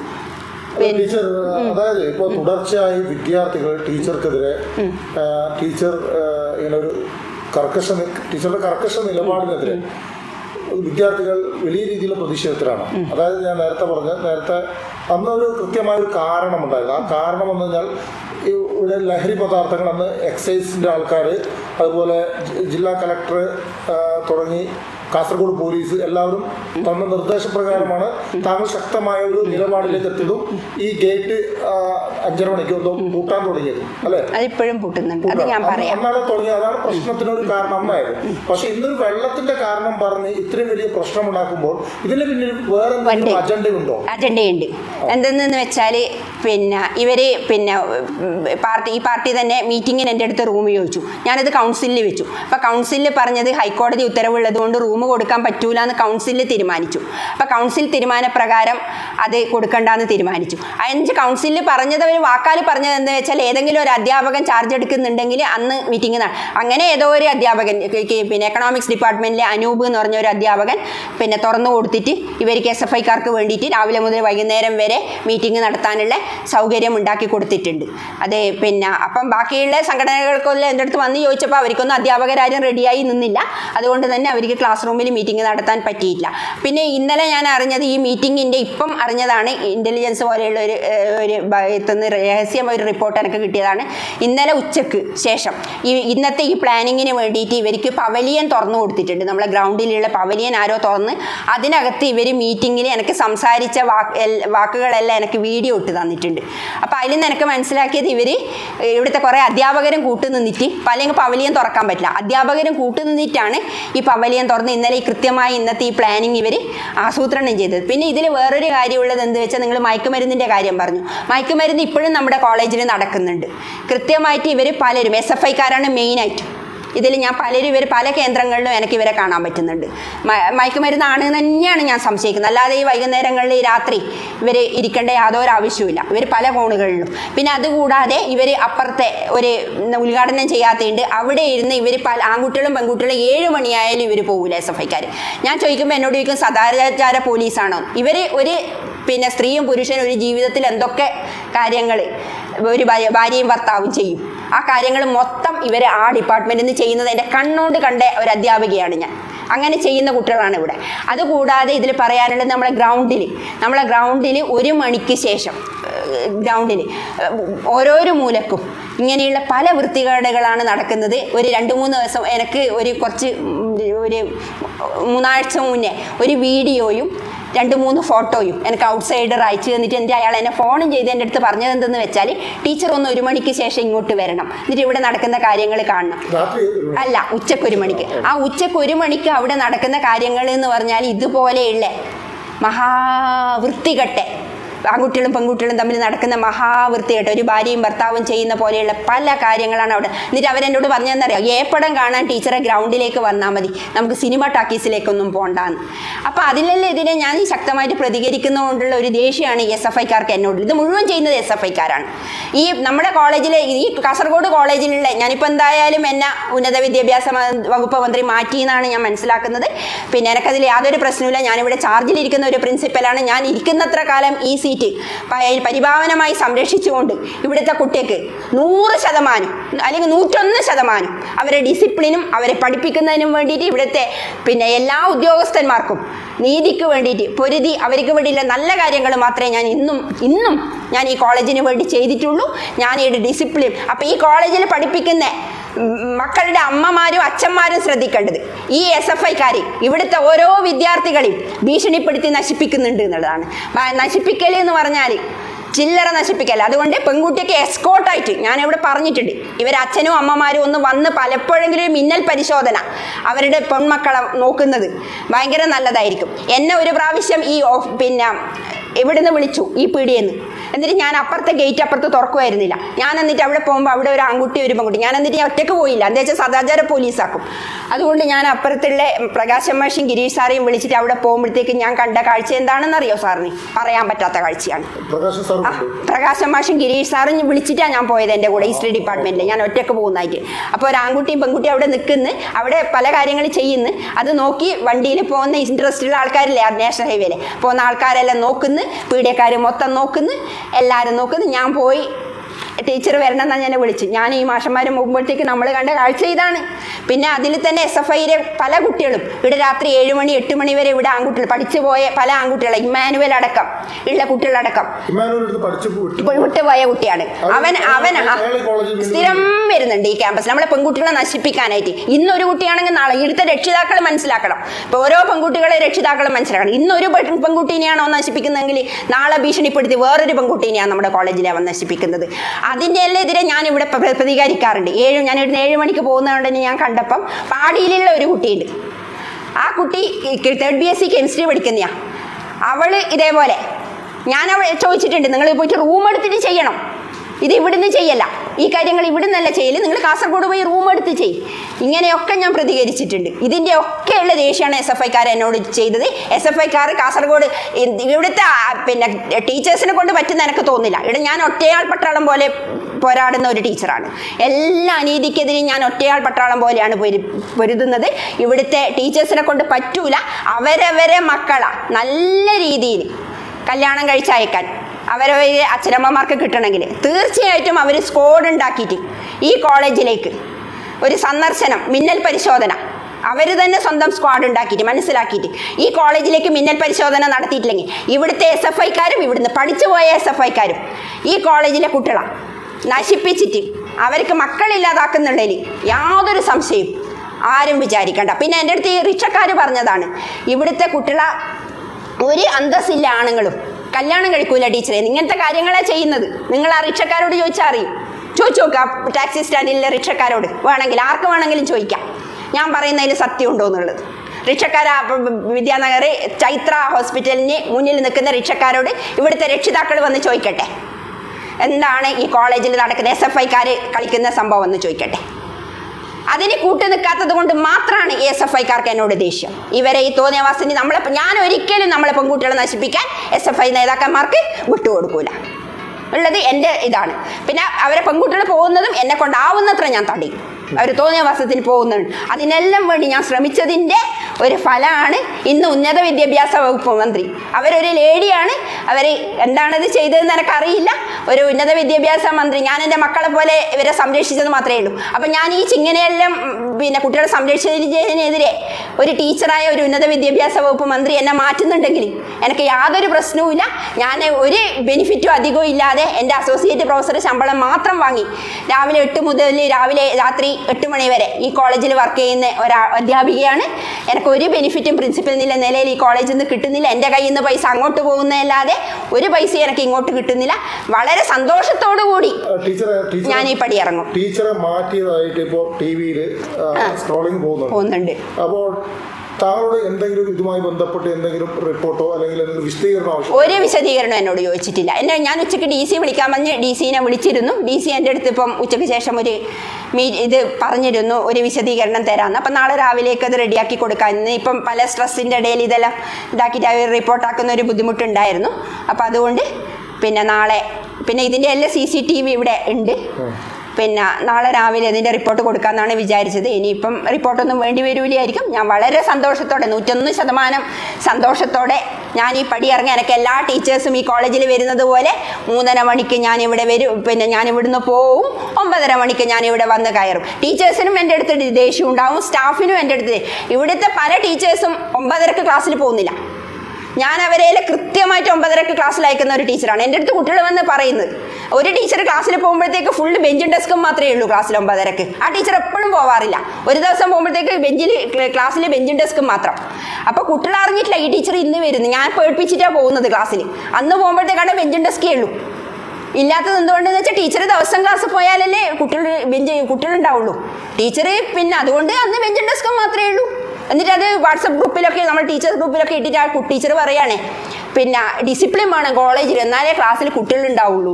ടീച്ചർ അതായത് ഇപ്പൊ തുടർച്ചയായി വിദ്യാർത്ഥികൾ ടീച്ചർക്കെതിരെ ആ, ടീച്ചർ ആ, ഇങ്ങനെ ഒരു കർക്കശ നി- ടീച്ചറുടെ കർക്കശ നിലപാടിനെതിരെ വിദ്യാർത്ഥികൾ വലിയ രീതിയിലുള്ള പ്രതിഷേധത്തിലാണ് അതായത് ഞാൻ നേരത്തെ പറഞ്ഞ നേരത്തെ അന്ന് ഒരു കൃത്യമായ ഒരു കാരണമുണ്ടായിരുന്നു ആ കാരണം എന്ന് പറഞ്ഞാൽ ഈ ഇവിടെ ലഹരി പദാർത്ഥങ്ങൾ അന്ന് എക്സൈസിൻ്റെ ആൾക്കാർ അതുപോലെ ജി- ജില്ലാ കലക്ടർ ആ, തുടങ്ങി കാസർഗോഡ് പോലീസ് എല്ലാവരും തന്ന നിർദ്ദേശപ്രകാരമാണ് താങ്കൾ ശക്തമായ ഒരു നിലപാടിലേക്ക് എത്തിയതും ഈ ഗേറ്റ് ആ, അഞ്ചര മണിക്ക് എന്തോ പൂട്ടാൻ തുടങ്ങിയത് അല്ലേ അതിപ്പോഴും പൂട്ടുന്നുണ്ട് അത് ഞാൻ അന്ന് പറയാം അന്നാണ് തുടങ്ങിയത് അതാണ് പ്രശ്നത്തിനൊരു കാരണം അന്നായത് പക്ഷെ ഇന്നൊരു വെള്ളത്തിന്റെ കാരണം പറഞ്ഞ് ഇത്രയും വലിയ പ്രശ്നം ഉണ്ടാക്കുമ്പോൾ ഇതിന് പിന്നിൽ വേറെ എന്തെങ്കിലും ഉണ്ട്. അജണ്ട ഉണ്ടോ അജണ്ടയുണ്ട് എന്തെന്ന് വെച്ചാൽ പിന്നെ ഇവർ പിന്നെ ഉം, പാർട്ടി ഈ പാർട്ടി തന്നെ മീറ്റിങ്ങിന് എൻ്റെ അടുത്ത് റൂം ചോദിച്ചു ഞാനത് കൗൺസിലിൽ വെച്ചു അപ്പോൾ കൗൺസിലിൽ പറഞ്ഞത് ഹൈക്കോടതി ഉത്തരവുള്ളത് കൊണ്ട് റൂം കൊടുക്കാൻ പറ്റൂല എന്ന് കൗൺസിലിൽ തീരുമാനിച്ചു അപ്പോൾ കൗൺസിൽ തീരുമാനപ്രകാരം അത് കൊടുക്കണ്ടെന്ന് തീരുമാനിച്ചു അഞ്ച് കൗൺസിലിൽ പറഞ്ഞത് അവർ വാക്കാൽ പറഞ്ഞത് എന്താ വെച്ചാൽ ഏതെങ്കിലും ഒരു അധ്യാപകൻ ചാർജ് എടുക്കുന്നുണ്ടെങ്കിൽ അന്ന് മീറ്റിംഗ് അങ്ങനെ ഏതോ ഒരു അധ്യാപകൻ ക- ക- പിന്നെ എക്കണോമിക്സ് ഡിപ്പാർട്ട്മെൻറ്റിലെ അനൂപ് എന്ന് പറഞ്ഞ ഒരു അധ്യാപകൻ പിന്നെ തുറന്നു കൊടുത്തിട്ട് ഇവർക്ക് എസ് എഫ് ഐക്കാർക്ക് വേണ്ടിയിട്ട് രാവിലെ മുതൽ വൈകുന്നേരം വരെ മീറ്റിംഗ് നടത്താനുള്ള സൗകര്യം ഉണ്ടാക്കി കൊടുത്തിട്ടുണ്ട് അത് പിന്നെ അപ്പം ബാക്കിയുള്ള സംഘടനകൾക്കെല്ലാം എൻ്റെ അടുത്ത് വന്ന് ചോദിച്ചപ്പോൾ അവർക്കൊന്നും അധ്യാപകരാരും റെഡിയായി നിന്നില്ല അതുകൊണ്ട് തന്നെ അവർക്ക് ക്ലാസ് റൂമിൽ മീറ്റിംഗ് നടത്താൻ പറ്റിയില്ല പിന്നെ ഇന്നലെ ഞാൻ അറിഞ്ഞത് ഈ മീറ്റിങ്ങിൻ്റെ ഇപ്പം അറിഞ്ഞതാണ് ഇൻ്റലിജൻസ് പോലെയുള്ള ഒരു ഏഹ്, ഒരു ഭാഗത്തുനിന്ന് രഹസ്യമായ ഒരു റിപ്പോർട്ട് എനിക്ക് കിട്ടിയതാണ് ഇന്നലെ ഉച്ചക്ക് ശേഷം ഈ ഇന്നത്തെ ഈ പ്ലാനിങ്ങിന് വേണ്ടിയിട്ട് ഇവർക്ക് പവലിയൻ തുറന്നു കൊടുത്തിട്ടുണ്ട് നമ്മളെ ഗ്രൗണ്ടിലുള്ള പവലിയൻ ആരോ തുറന്ന് അതിനകത്ത് ഇവർ മീറ്റിങ്ങിൽ എനിക്ക് സംസാരിച്ച വാക്ക് എൽ- വാക്കുകളെല്ലാം എനിക്ക് വീഡിയോ ഇട്ട് തന്നിട്ടുണ്ട് അപ്പോൾ അതിൽ നിന്ന് എനിക്ക് മനസ്സിലാക്കിയത് ഇവർ ഇവിടുത്തെ കുറേ അധ്യാപകരും കൂട്ടുനിന്നിട്ട് പല പവലിയൻ തുറക്കാൻ പറ്റില്ല അധ്യാപകരും കൂട്ടുനിന്നിട്ടാണ് ഈ പവലിയൻ തുറന്ന് ഇന്നലെ ഈ കൃത്യമായി ഇന്നത്തെ ഈ പ്ലാനിങ് ഇവർ ആസൂത്രണം ചെയ്തത് പിന്നെ ഇതിൽ വേറൊരു കാര്യമുള്ളത് എന്ത് വെച്ചാൽ നിങ്ങൾ മയക്കുമരുന്നിൻ്റെ കാര്യം പറഞ്ഞു മയക്കുമരുന്ന് ഇപ്പോഴും നമ്മുടെ കോളേജിൽ നടക്കുന്നുണ്ട് കൃത്യമായിട്ട് ഇവർ പലരും എസ് എഫ് ഐക്കാരാണ് മെയിനായിട്ട് ഇതിൽ ഞാൻ പലരും ഇവർ പല കേന്ദ്രങ്ങളിലും എനിക്ക് ഇവരെ കാണാൻ പറ്റുന്നുണ്ട് മ- മയക്കുമരുന്നാണ് തന്നെയാണ് ഞാൻ സംശയിക്കുന്നത് അല്ലാതെ ഈ വൈകുന്നേരങ്ങളിൽ ഈ രാത്രി ഇവർ ഇരിക്കേണ്ട യാതൊരു ആവശ്യവുമില്ല ഇവർ പല കോണുകളിലും പിന്നെ അതുകൂടാതെ ഇവർ അപ്പുറത്തെ ഒരു ഉം, ഉദ്ഘാടനം ചെയ്യാത്തതുണ്ട് അവിടെ ഇരുന്ന് ഇവർ പല ആൺകുട്ടികളും പെൺകുട്ടികളും ഏഴ് മണിയായാലും ഇവർ പോകില്ല എസ് എഫ് ഐക്കാർ ഞാൻ ചോദിക്കുമ്പോൾ എന്നോട് ചോദിക്കും സദാചാര പോലീസാണോ ഇവർ ഒരു പിന്നെ സ്ത്രീയും പുരുഷനും ഒരു ജീവിതത്തിൽ എന്തൊക്കെ കാര്യങ്ങൾ ഒരു ഭാര്യ- ഭാര്യയും ഭർത്താവും ചെയ്യും ആ കാര്യങ്ങൾ മൊത്തം ഇവർ ആ ഡിപ്പാർട്ട്മെൻറ്റിൽ നിന്ന് ചെയ്യുന്നത് എൻ്റെ കണ്ണോട് കണ്ട ഒരു അധ്യാപികയാണ് ഞാൻ അങ്ങനെ ചെയ്യുന്ന കുട്ടികളാണ് ഇവിടെ അതുകൂടാതെ ഇതിൽ പറയാനുള്ളത് നമ്മളെ ഗ്രൗണ്ടിൽ നമ്മളെ ഗ്രൗണ്ടിൽ ഒരു മണിക്ക് ശേഷം ഗ്രൗണ്ടിൽ ഓരോരോ മൂലക്കും ഇങ്ങനെയുള്ള പല വൃത്തികേടുകളാണ് നടക്കുന്നത് ഒരു രണ്ട് മൂന്ന് ദിവസം എനിക്ക് ഒരു കുറച്ച് ഉം, ഒരു മൂന്നാഴ്ച മുന്നേ ഒരു വീഡിയോയും രണ്ട് മൂന്ന് ഫോട്ടോയും എനിക്ക് ഔട്ട്സൈഡർ അയച്ചു തന്നിട്ട് എൻ്റെ അയാൾ എന്നെ ഫോണും ചെയ്ത് എൻ്റെ അടുത്ത് പറഞ്ഞത് എന്തെന്ന് വെച്ചാൽ ടീച്ചർ ഒന്ന് ഒരു മണിക്ക് ശേഷം ഇങ്ങോട്ട് വരണം എന്നിട്ട് ഇവിടെ നടക്കുന്ന കാര്യങ്ങൾ കാണണം രാത്രി ഒരു മണി. അല്ല ഉച്ചക്ക് ഒരു മണിക്ക് ആ ഉച്ചക്ക് ഒരു മണിക്ക് അവിടെ നടക്കുന്ന കാര്യങ്ങൾ എന്ന് പറഞ്ഞാൽ ഇതുപോലെയുള്ള മഹാവൃത്തികെട്ടെ ആൺകുട്ടികളും പെൺകുട്ടികളും തമ്മിൽ നടക്കുന്ന മഹാവൃത്തികെട്ട ഒരു ഭാര്യയും ഭർത്താവും ചെയ്യുന്ന പോലെയുള്ള പല കാര്യങ്ങളാണ് അവിടെ എന്നിട്ട് അവരെന്നോട് പറഞ്ഞതെന്നറിയാം ഏപ്പടം കാണാൻ ടീച്ചറെ ഗ്രൗണ്ടിലേക്ക് വന്നാൽ മതി നമുക്ക് സിനിമ ടാക്കീസിലേക്കൊന്നും പോണ്ടാന്ന് അപ്പോൾ അതിലല്ലേ ഇതിനെ ഞാൻ ഈ ശക്തമായിട്ട് പ്രതികരിക്കുന്നതുകൊണ്ടുള്ള ഒരു ദേഷ്യമാണ് ഈ എസ് എഫ് ഐക്കാർക്ക് എന്നോട് ഇത് മുഴുവൻ ചെയ്യുന്നത് എസ് എഫ് ഐക്കാരാണ് ഈ നമ്മുടെ കോളേജിലെ ഈ കാസർഗോഡ് കോളേജിലുള്ള ഞാനിപ്പോൾ എന്തായാലും എന്നെ ഉന്നത വിദ്യാഭ്യാസ മ- വകുപ്പ് മന്ത്രി മാറ്റി എന്നാണ് ഞാൻ മനസ്സിലാക്കുന്നത് പിന്നെ എനിക്കതിൽ യാതൊരു പ്രശ്നമില്ല ഞാനിവിടെ ചാർജിലിരിക്കുന്ന ഒരു പ്രിൻസിപ്പലാണ് ഞാൻ ഇരിക്കുന്നത്ര കാലം ഈ സീറ്റ് പ- പരിഭാവനമായി സംരക്ഷിച്ചുകൊണ്ട് ഇവിടുത്തെ കുട്ടിക്ക് നൂറ് ശതമാനം അല്ലെങ്കിൽ നൂറ്റൊന്ന് ശതമാനം അവരെ ഡിസിപ്ലിനും അവരെ പഠിപ്പിക്കുന്നതിനും വേണ്ടിയിട്ട് ഇവിടുത്തെ പിന്നെ എല്ലാ ഉദ്യോഗസ്ഥന്മാർക്കും നീതിക്ക് വേണ്ടിയിട്ട് പൊരുതി അവർക്ക് വേണ്ടിയുള്ള നല്ല കാര്യങ്ങൾ മാത്രമേ ഞാൻ ഇന്നും ഇന്നും ഞാൻ ഈ കോളേജിന് വേണ്ടി ചെയ്തിട്ടുള്ളൂ ഞാൻ ഈ ഡിസിപ്ലിൻ അപ്പോൾ ഈ കോളേജിൽ പഠിപ്പിക്കുന്ന ഉം, മക്കളുടെ അമ്മമാരും അച്ഛന്മാരും ശ്രദ്ധിക്കേണ്ടത് ഈ എസ് എഫ് ഐക്കാർ ഇവിടുത്തെ ഓരോ വിദ്യാർത്ഥികളെയും ഭീഷണിപ്പെടുത്തി നശിപ്പിക്കുന്നുണ്ട് എന്നുള്ളതാണ് ബ- നശിപ്പിക്കൽ എന്ന് പറഞ്ഞാൽ ചില്ലറ നശിപ്പിക്കല്ല അതുകൊണ്ട് പെൺകുട്ടിക്ക് എസ്കോട്ടായിട്ട് ഞാൻ ഇവിടെ പറഞ്ഞിട്ടുണ്ട് ഇവർ അച്ഛനും അമ്മമാരും ഒന്ന് വന്ന് പലപ്പോഴെങ്കിലും ഒരു മിന്നൽ പരിശോധന അവരുടെ പെൺമക്കളെ നോക്കുന്നത് ഭയങ്കര നല്ലതായിരിക്കും എന്നെ ഒരു പ്രാവശ്യം ഈ ഓഫ് പിന്നെ ഇവിടുന്ന് വിളിച്ചു ഈ പീടിയെന്ന് എന്നിട്ട് ഞാൻ അപ്പുറത്തെ ഗേറ്റ് അപ്പുറത്ത് തുറക്കുമായിരുന്നില്ല ഞാൻ എന്നിട്ട് അവിടെ പോകുമ്പോൾ അവിടെ ഒരു ആൺകുട്ടി ഒരു പെൺകുട്ടി ഞാൻ എന്നിട്ട് ഞാൻ ഒറ്റയ്ക്ക് പോയില്ല എന്താ വെച്ചാൽ സദാചാര പോലീസാക്കും അതുകൊണ്ട് ഞാൻ അപ്പുറത്തുള്ള പ്രകാശം മാഷും ഗിരീഷ് സാറേയും വിളിച്ചിട്ട് അവിടെ പോകുമ്പോഴത്തേക്ക് ഞാൻ കണ്ട കാഴ്ച എന്താണെന്ന് അറിയോ സാറിന് പറയാൻ പറ്റാത്ത കാഴ്ചയാണ് പ്രകാശ് സാർ ആ, പ്രകാശം മാഷും ഗിരീഷ് സാറും വിളിച്ചിട്ടാണ് ഞാൻ പോയത് എൻ്റെ കൂടെ ഹിസ്റ്ററി ഡിപ്പാർട്ട്മെൻറ്റിൽ ഞാൻ ഒറ്റയ്ക്ക് പോകുന്നതായിട്ട് അപ്പോൾ ഒരു ആൺകുട്ടിയും പെൺകുട്ടിയും അവിടെ നിൽക്കുന്നു അവിടെ പല കാര്യങ്ങൾ ചെയ്യുന്നു അത് നോക്കി വണ്ടിയിൽ പോകുന്ന ഇൻട്രസ്റ്റ് ഉള്ള ആൾക്കാരില്ലേ ആ നാഷണൽ ഹൈവേയിൽ പോകുന്ന ആൾക്കാരെല്ലാം നോക്കുന്നു പീഡിയക്കാർ മൊത്തം നോക്കുന്നു എല്ലാവരും നോക്കുന്നു ഞാൻ പോയി ടീച്ചർ വരണം എന്നാണ് ഞാൻ വിളിച്ചു ഞാൻ ഈ മാഷന്മാരും പോകുമ്പോഴത്തേക്ക് നമ്മൾ കണ്ട കാഴ്ച ഇതാണ് പിന്നെ അതിൽ തന്നെ എസ് എഫ് ഐയിലെ പല കുട്ടികളും ഇവിടെ രാത്രി ഏഴ് മണി എട്ട് മണി വരെ ഇവിടെ ആൺകുട്ടികൾ പഠിച്ചു പോയ പല ആൺകുട്ടികളെ ഇമ്മാനുവൽ അടക്കം ഉള്ള കുട്ടികളടക്കം ഇമ്മാനുവൽ അടുത്ത് പഠിച്ചു പോയിട്ട് ഇപ്പോൾ വിട്ടുപോയ കുട്ടിയാണ് അവൻ അവൻ ആ, അയാൾ ഈ കോളേജിൽ വീണ്ടും സ്ഥിരം വരുന്നുണ്ട് ഈ ക്യാമ്പസിൽ നമ്മളെ പെൺകുട്ടികളെ നശിപ്പിക്കാനായിട്ട് ഇന്നൊരു കുട്ടിയാണെങ്കിൽ നാളെ ഇവിടുത്തെ രക്ഷിതാക്കൾ മനസ്സിലാക്കണം ഇപ്പോൾ ഓരോ പെൺകുട്ടികളെ രക്ഷിതാക്കൾ മനസ്സിലാക്കണം ഇന്നൊരു പെൺ- പെൺകുട്ടീനെയാണോ നശിപ്പിക്കുന്നതെങ്കിൽ നാളെ ഭീഷണിപ്പെടുത്തി വേറൊരു പെൺകുട്ടീനെയാണ് നമ്മുടെ കോളേജിലെ അവൻ നശിപ്പിക്കുന്നത് അതിൻ്റെ എതിരെ ഞാൻ ഇവിടെ പ്ര- പ്രതികരിക്കാറുണ്ട് ഏഴ് ഞാൻ ഇവിടുന്ന് ഏഴ് മണിക്ക് പോകുന്നതുകൊണ്ട് തന്നെ ഞാൻ കണ്ടപ്പം പാടിയിലുള്ള ഒരു കുട്ടിയുണ്ട് ആ കുട്ടി third B S C chemistry പഠിക്കുന്നയാ അവള് ഇതേപോലെ ഞാൻ അവൾ ചോദിച്ചിട്ടുണ്ട് നിങ്ങൾ പോയിട്ട് റൂം എടുത്തിട്ട് ചെയ്യണം ഇത് ഇവിടുന്ന് ചെയ്യല്ല ഈ കാര്യങ്ങൾ ഇവിടുന്നല്ല ചെയ്യല് നിങ്ങൾ കാസർഗോഡ് പോയി റൂം എടുത്ത് ചെയ്യും ഇങ്ങനെയൊക്കെ ഞാൻ പ്രതികരിച്ചിട്ടുണ്ട് ഇതിൻ്റെ ഒക്കെയുള്ള ദേഷ്യമാണ് എസ് എഫ് ഐക്കാർ എന്നോട് ചെയ്തത് എസ് എഫ് ഐക്കാർ കാസർഗോഡ് ഇ- ഇവിടുത്തെ ആ, പിന്നെ ടീച്ചേഴ്സിനെ കൊണ്ട് പറ്റുന്ന എനിക്ക് തോന്നില്ല ഇവിടെ ഞാൻ ഒറ്റയാൾ പട്ടാളം പോലെ പോരാടുന്ന ഒരു ടീച്ചറാണ് എല്ലാ അനീതിക്കെതിരെ ഞാൻ ഒറ്റയാൾ പട്ടാളം പോലെയാണ് പൊരു പൊരുതുന്നത് ഇവിടുത്തെ ടീച്ചേഴ്സിനെ കൊണ്ട് പറ്റൂല അവരവരെ മക്കളാ നല്ല രീതിയിൽ കല്യാണം കഴിച്ചയക്കാൻ അവരവരെ അച്ഛനമ്മമാർക്ക് കിട്ടണമെങ്കിൽ തീർച്ചയായിട്ടും അവർ സ്കോഡ് ഉണ്ടാക്കിയിട്ട് ഈ കോളേജിലേക്ക് ഒരു സന്ദർശനം മിന്നൽ പരിശോധന അവർ തന്നെ സ്വന്തം സ്ക്വാഡ് ഉണ്ടാക്കിയിട്ട് മനസ്സിലാക്കിയിട്ട് ഈ കോളേജിലേക്ക് മിന്നൽ പരിശോധന നടത്തിയിട്ടില്ലെങ്കിൽ ഇവിടുത്തെ എസ് എഫ് ഐക്കാരും ഇവിടുന്ന് പഠിച്ചു പോയ എസ് എഫ് ഐക്കാരും ഈ കോളേജിലെ കുട്ടികളാണ് നശിപ്പിച്ചിട്ട് അവർക്ക് മക്കളില്ലാതാക്കുന്നുള്ളതിൽ യാതൊരു സംശയവും ആരും വിചാരിക്കണ്ട പിന്നെ എൻ്റെ അടുത്ത് ഈ റിക്ഷക്കാർ പറഞ്ഞതാണ് ഇവിടുത്തെ കുട്ടികളെ ഒരു അന്തസ്സില്ല ആണുങ്ങളും കല്യാണം കഴിക്കൂല ടീച്ചറെ ഇങ്ങനത്തെ കാര്യങ്ങളാണ് ചെയ്യുന്നത് നിങ്ങൾ ആ റിക്ഷക്കാരോട് ചോദിച്ചാൽ അറിയും ചോദിച്ചു നോക്കാം ടാക്സി സ്റ്റാൻഡിലെ റിക്ഷക്കാരോട് വേണമെങ്കിൽ ആർക്ക് വേണമെങ്കിലും ചോദിക്കാം ഞാൻ പറയുന്നതിൽ സത്യമുണ്ടോ എന്നുള്ളത് റിക്ഷക്കാര വിദ്യാനഗർ ചൈത്ര ഹോസ്പിറ്റലിന് മുന്നിൽ നിൽക്കുന്ന റിക്ഷക്കാരോട് ഇവിടുത്തെ രക്ഷിതാക്കൾ വന്ന് ചോദിക്കട്ടെ എന്താണ് ഈ കോളേജിൽ നടക്കുന്ന എസ് എഫ് ഐക്കാർ കളിക്കുന്ന സംഭവം എന്ന് ചോദിക്കട്ടെ അതിന് കൂട്ടു നിൽക്കാത്തത് കൊണ്ട് മാത്രമാണ് ഈ എസ് എഫ് ഐക്കാർക്ക് എന്നോട് ദേഷ്യം ഇവരെ ഈ തോന്നിയവാസിനി നമ്മളെ ഞാൻ ഒരിക്കലും നമ്മളെ പെൺകുട്ടികളെ നശിപ്പിക്കാൻ എസ് എഫ് ഐ നേതാക്കന്മാർക്ക് വിട്ടുകൊടുക്കൂല ഉള്ളത് എൻ്റെ ഇതാണ് പിന്നെ അവരെ പെൺകുട്ടികൾ പോകുന്നതും എന്നെ കൊണ്ടാവുന്നത്ര ഞാൻ തടയും അവർ തോന്നിയ വസത്തിൽ പോകുന്നുണ്ട് അതിനെല്ലാം വേണ്ടി ഞാൻ ശ്രമിച്ചതിൻ്റെ ഒരു ഫലമാണ് ഇന്ന് ഉന്നത വിദ്യാഭ്യാസ വകുപ്പ് മന്ത്രി അവരൊരു ലേഡിയാണ് അവർ എന്താണത് ചെയ്തതെന്ന് എനിക്കറിയില്ല ഒരു ഉന്നത വിദ്യാഭ്യാസ മന്ത്രി ഞാൻ എൻ്റെ മക്കളെ പോലെ ഇവരെ സംരക്ഷിച്ചത് മാത്രമേ ഉള്ളൂ അപ്പം ഞാൻ ഈ ചിങ്ങനെയെല്ലാം ഉം, പിന്നെ കുട്ടികളെ സംരക്ഷിച്ചതിനെതിരെ ഒരു ടീച്ചറായ ഒരു ഉന്നത വിദ്യാഭ്യാസ വകുപ്പ് മന്ത്രി എന്നെ മാറ്റുന്നുണ്ടെങ്കിൽ എനിക്ക് യാതൊരു പ്രശ്നവുമില്ല ഞാൻ ഒരു ബെനിഫിറ്റും അധികവും ഇല്ലാതെ എൻ്റെ അസോസിയേറ്റ് പ്രൊഫസർ ശമ്പളം മാത്രം വാങ്ങി രാവിലെ എട്ട് മുതൽ രാവിലെ രാത്രി എട്ട് മണി വരെ ഈ കോളേജിൽ വർക്ക് ചെയ്യുന്ന ഒരു അധ്യാപികയാണ് എനിക്ക് ഒരു ബെനിഫിറ്റും പ്രിൻസിപ്പൽ നില നിലയിൽ ഈ കോളേജിൽ നിന്ന് കിട്ടുന്നില്ല എൻ്റെ കയ്യിൽ നിന്ന് പൈസ അങ്ങോട്ട് പോകുന്നതല്ലാതെ ഒരു പൈസ എനിക്ക് ഇങ്ങോട്ട് കിട്ടുന്നില്ല വളരെ സന്തോഷത്തോടു കൂടി ടീച്ചറെ ഞാൻ ടീച്ചറെ ഈ പടി ഇറങ്ങും ടീച്ചറെ മാറ്റിയതായിട്ട് ഇപ്പോൾ ടി വിയിൽ സ്ക്രോളിംഗ് പോകുന്നുണ്ട് പോകുന്നുണ്ട് അപ്പോൾ താങ്കളോട് എന്തെങ്കിലും ഇതുമായി ബന്ധപ്പെട്ട് എന്തെങ്കിലും റിപ്പോർട്ടോ അല്ലെങ്കിൽ എന്തെങ്കിലും വിശദീകരണം ആവശ്യം ഒരു വിശദീകരണം എന്നോട് ചോദിച്ചിട്ടില്ല എന്നെ ഞാൻ ഉച്ചയ്ക്ക് ഡി സി വിളിക്കാൻ പറഞ്ഞ് ഡി സിനെ വിളിച്ചിരുന്നു ഡി സി എൻ്റെ അടുത്ത് ഇപ്പം ഉച്ചയ്ക്ക് ശേഷം ഒരു മീ ഇത് പറഞ്ഞിരുന്നു ഒരു വിശദീകരണം തരാമെന്ന് അപ്പം നാളെ രാവിലേക്ക് അത് റെഡിയാക്കി കൊടുക്കാൻ ഇന്ന് ഇപ്പം പല സ്ട്രെസ്സിൻ്റെ ഇടയിൽ ഇതെല്ലാം ഇതാക്കിയിട്ട് അവർ റിപ്പോർട്ടാക്കുന്ന ഒരു ബുദ്ധിമുട്ടുണ്ടായിരുന്നു അപ്പം അതുകൊണ്ട് പിന്നെ നാളെ പിന്നെ ഇതിൻ്റെ എല്ലാം സി സി ടി വി ഇവിടെ ഉണ്ട് പിന്നെ നാളെ രാവിലെ ഇതിൻ്റെ റിപ്പോർട്ട് കൊടുക്കാമെന്നാണ് വിചാരിച്ചത് ഇനിയിപ്പം റിപ്പോർട്ടൊന്നും വേണ്ടി വരൂലായിരിക്കും ഞാൻ വളരെ സന്തോഷത്തോടെ നൂറ്റൊന്ന് ശതമാനം സന്തോഷത്തോടെ ഞാൻ ഈ പടി ഇറങ്ങി എനിക്ക് എല്ലാ ടീച്ചേഴ്സും ഈ കോളേജിൽ വരുന്നത് പോലെ മൂന്നര മണിക്ക് ഞാൻ ഇവിടെ വരും പിന്നെ ഞാൻ ഇവിടുന്ന് പോവും ഒമ്പതര മണിക്ക് ഞാൻ ഇവിടെ വന്ന് കയറും ടീച്ചേഴ്സിനും എൻ്റെ അടുത്ത് ദേഷ്യം ഉണ്ടാവും സ്റ്റാഫിനും എൻ്റെ അടുത്ത് ദേ- ഇവിടുത്തെ പല ടീച്ചേഴ്സും ഒമ്പതരക്ക് ക്ലാസ്സിൽ പോകുന്നില്ല ഞാൻ അവരെ കൃത്യമായിട്ട് ഒമ്പതരക്ക് ക്ലാസ്സിൽ അയക്കുന്ന ഒരു ടീച്ചറാണ് എൻ്റെ അടുത്ത് കുട്ടികൾ വന്ന് പറയുന്നത് ഒരു ടീച്ചർ ക്ലാസ്സിൽ പോകുമ്പോഴത്തേക്ക് ഫുള്ള് ബെഞ്ചും ഡെസ്കും മാത്രമേ ഉള്ളൂ ക്ലാസ്സിൽ ഒമ്പതരക്ക് ആ ടീച്ചർ എപ്പോഴും പോവാറില്ല ഒരു ദിവസം പോകുമ്പോഴത്തേക്ക് ബെഞ്ചിൽ ക്ലാസ്സിൽ ബെഞ്ചും ഡെസ്കും മാത്രം അപ്പോൾ കുട്ടികൾ അറിഞ്ഞിട്ടില്ല ഈ ടീച്ചർ ഇന്ന് വരുന്നു ഞാൻ പേടിപ്പിച്ചിട്ടാണ് പോകുന്നത് ക്ലാസ്സിൽ അന്ന് പോകുമ്പോഴത്തേക്കാണ് ബെഞ്ചും ഡെസ്കേ ഉള്ളൂ ഇല്ലാത്തത് എന്തുകൊണ്ടെന്ന് വെച്ചാൽ ടീച്ചർ ദിവസം ക്ലാസ് പോയാലല്ലേ കുട്ടികൾ ബെഞ്ച് കുട്ടികളുണ്ടാവുള്ളൂ ടീച്ചർ പിന്നെ അതുകൊണ്ട് അന്ന് ബെഞ്ചും ഡെസ്കും മാത്രമേ ഉള്ളൂ എന്നിട്ട് അത് വാട്സപ്പ് ഗ്രൂപ്പിലൊക്കെ നമ്മൾ ടീച്ചേഴ്സ് ഗ്രൂപ്പിലൊക്കെ ഇട്ടിട്ട് ആ ടീച്ചർ പറയുകയാണേ പിന്നെ ഡിസിപ്ലിൻ വേണം കോളേജിൽ എന്നാലേ ക്ലാസ്സിൽ കുട്ടികളുണ്ടാവുള്ളൂ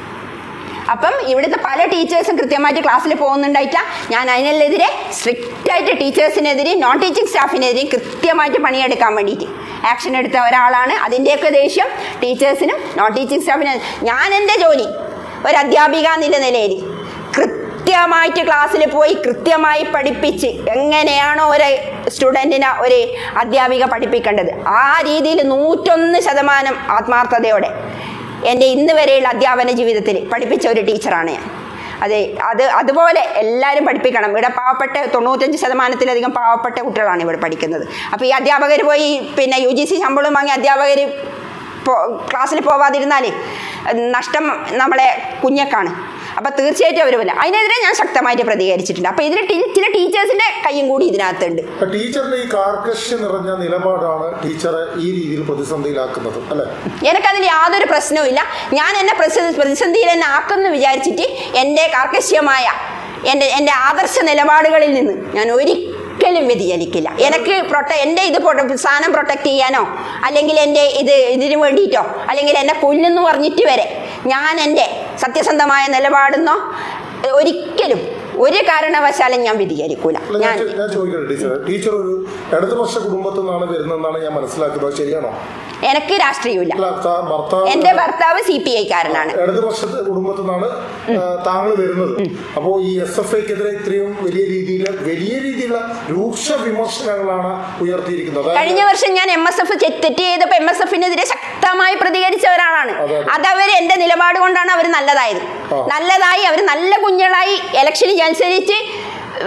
അപ്പം ഇവിടുത്തെ പല ടീച്ചേഴ്സും കൃത്യമായിട്ട് ക്ലാസ്സിൽ പോകുന്നുണ്ടായിട്ടില്ല ഞാൻ അതിനെതിരെ സ്ട്രിക്റ്റ് ആയിട്ട് ടീച്ചേഴ്സിനെതിരെ നോൺ ടീച്ചിങ് സ്റ്റാഫിനെതിരെയും കൃത്യമായിട്ട് പണിയെടുക്കാൻ വേണ്ടിയിട്ട് ആക്ഷൻ എടുത്ത ഒരാളാണ് അതിൻ്റെയൊക്കെ ദേഷ്യം ടീച്ചേഴ്സിനും നോൺ ടീച്ചിങ് സ്റ്റാഫിനും ഞാൻ എൻ്റെ ജോലി ഒരു അധ്യാപിക എന്നുള്ള നിലയിൽ കൃത്യമായിട്ട് ക്ലാസ്സിൽ പോയി കൃത്യമായി പഠിപ്പിച്ച് എങ്ങനെയാണോ ഒരു സ്റ്റുഡൻറ്റിനെ ഒരു അധ്യാപിക പഠിപ്പിക്കേണ്ടത് ആ രീതിയിൽ നൂറ്റൊന്ന് ശതമാനം ആത്മാർത്ഥതയോടെ എൻ്റെ ഇന്ന് വരെയുള്ള അധ്യാപന ജീവിതത്തിൽ പഠിപ്പിച്ച ഒരു ടീച്ചറാണ് ഞാൻ അതെ അത് അതുപോലെ എല്ലാവരും പഠിപ്പിക്കണം ഇവിടെ പാവപ്പെട്ട തൊണ്ണൂറ്റഞ്ച് ശതമാനത്തിലധികം പാവപ്പെട്ട കുട്ടികളാണ് ഇവിടെ പഠിക്കുന്നത് അപ്പോൾ ഈ അധ്യാപകർ പോയി പിന്നെ യു ജി സി ശമ്പളം വാങ്ങി അധ്യാപകർ പോ ക്ലാസ്സിൽ പോവാതിരുന്നാൽ നഷ്ടം നമ്മളെ കുഞ്ഞക്കാണ് അപ്പോൾ തീർച്ചയായിട്ടും അവർ വല്ല അതിനെതിരെ ഞാൻ ശക്തമായിട്ട് പ്രതികരിച്ചിട്ടുണ്ട് അപ്പോൾ ഇതിൽ ടീ- ചില ടീച്ചേഴ്സിൻ്റെ കയ്യും കൂടി ഇതിനകത്തുണ്ട് അപ്പൊ ടീച്ചറിന്റെ ഈ കാർക്കശ്യം നിറഞ്ഞ നിലപാടാണ് ടീച്ചറെ ഈ രീതിയിൽ പ്രതിസന്ധിയിലാക്കുന്നത് അല്ലെ എനിക്കതിൽ യാതൊരു പ്രശ്നവുമില്ല ഞാൻ എന്നെ പ്രസ- പ്രതിസന്ധിയിൽ എന്നെ ആക്കുമെന്ന് വിചാരിച്ചിട്ട് എൻ്റെ കാർക്കശ്യമായ എൻ്റെ എൻ്റെ ആദർശ നിലപാടുകളിൽ നിന്ന് ഞാൻ ഒരിക്കലും വ്യതിചലിക്കില്ല എനിക്ക് പ്രൊട്ട എൻ്റെ ഇത് പ്രൊട്ട- സാധനം പ്രൊട്ടക്റ്റ് ചെയ്യാനോ അല്ലെങ്കിൽ എൻ്റെ ഇത് ഇതിന് വേണ്ടിയിട്ടോ അല്ലെങ്കിൽ എന്നെ കൊല്ലുന്നു പറഞ്ഞിട്ട് വരെ ഞാൻ എൻ്റെ സത്യസന്ധമായ നിലപാടെന്നോ ഒരിക്കലും ഒരു കാരണവശാലും ഞാൻ വ്യതിചലിക്കൂല അല്ല, ഞാൻ ഞാൻ ചോ- ഞാൻ ചോദിക്കട്ടെ ടീച്ചർ ടീച്ചർ ഒരു ഇടതുപക്ഷ കുടുംബത്തിൽ നിന്നാണ് വരുന്നതെന്നാണ് ഞാൻ മനസ്സിലാക്കുന്നത് അത് ശരിയാണോ എനിക്ക് രാഷ്ട്രീയമില്ല അല്ല, താ- ഭർത്താവ് എൻ്റെ ഭർത്താവ് സി പി ഐക്കാരനാണ് ഇടതുപക്ഷ കുടുംബത്തിൽ നിന്നാണ് താങ്കൾ വരുന്നത് അപ്പോൾ ഈ എസ് എഫ് ഐക്കെതിരെ ഇത്രയും വലിയ രീതിയിൽ വലിയ രീതിയിലുള്ള രൂക്ഷ വിമർശനങ്ങളാണ് ഉയർത്തിയിരിക്കുന്നത് കഴിഞ്ഞ അതായത് വർഷം ഞാൻ എം എസ് എഫ് തെറ്റ് ചെയ്തപ്പോൾ എം എസ് എഫിനെതിരെ ശക്തമായി പ്രതികരിച്ച ഒരാളാണ് അതെ, അതെ. അതവർ എൻ്റെ നിലപാട് കൊണ്ടാണ് അവർ നല്ലതായത് ആ. നല്ലതായി അവർ നല്ല കുഞ്ഞുങ്ങളായി ഇലക്ഷന് മത്സരിച്ച് ഉം,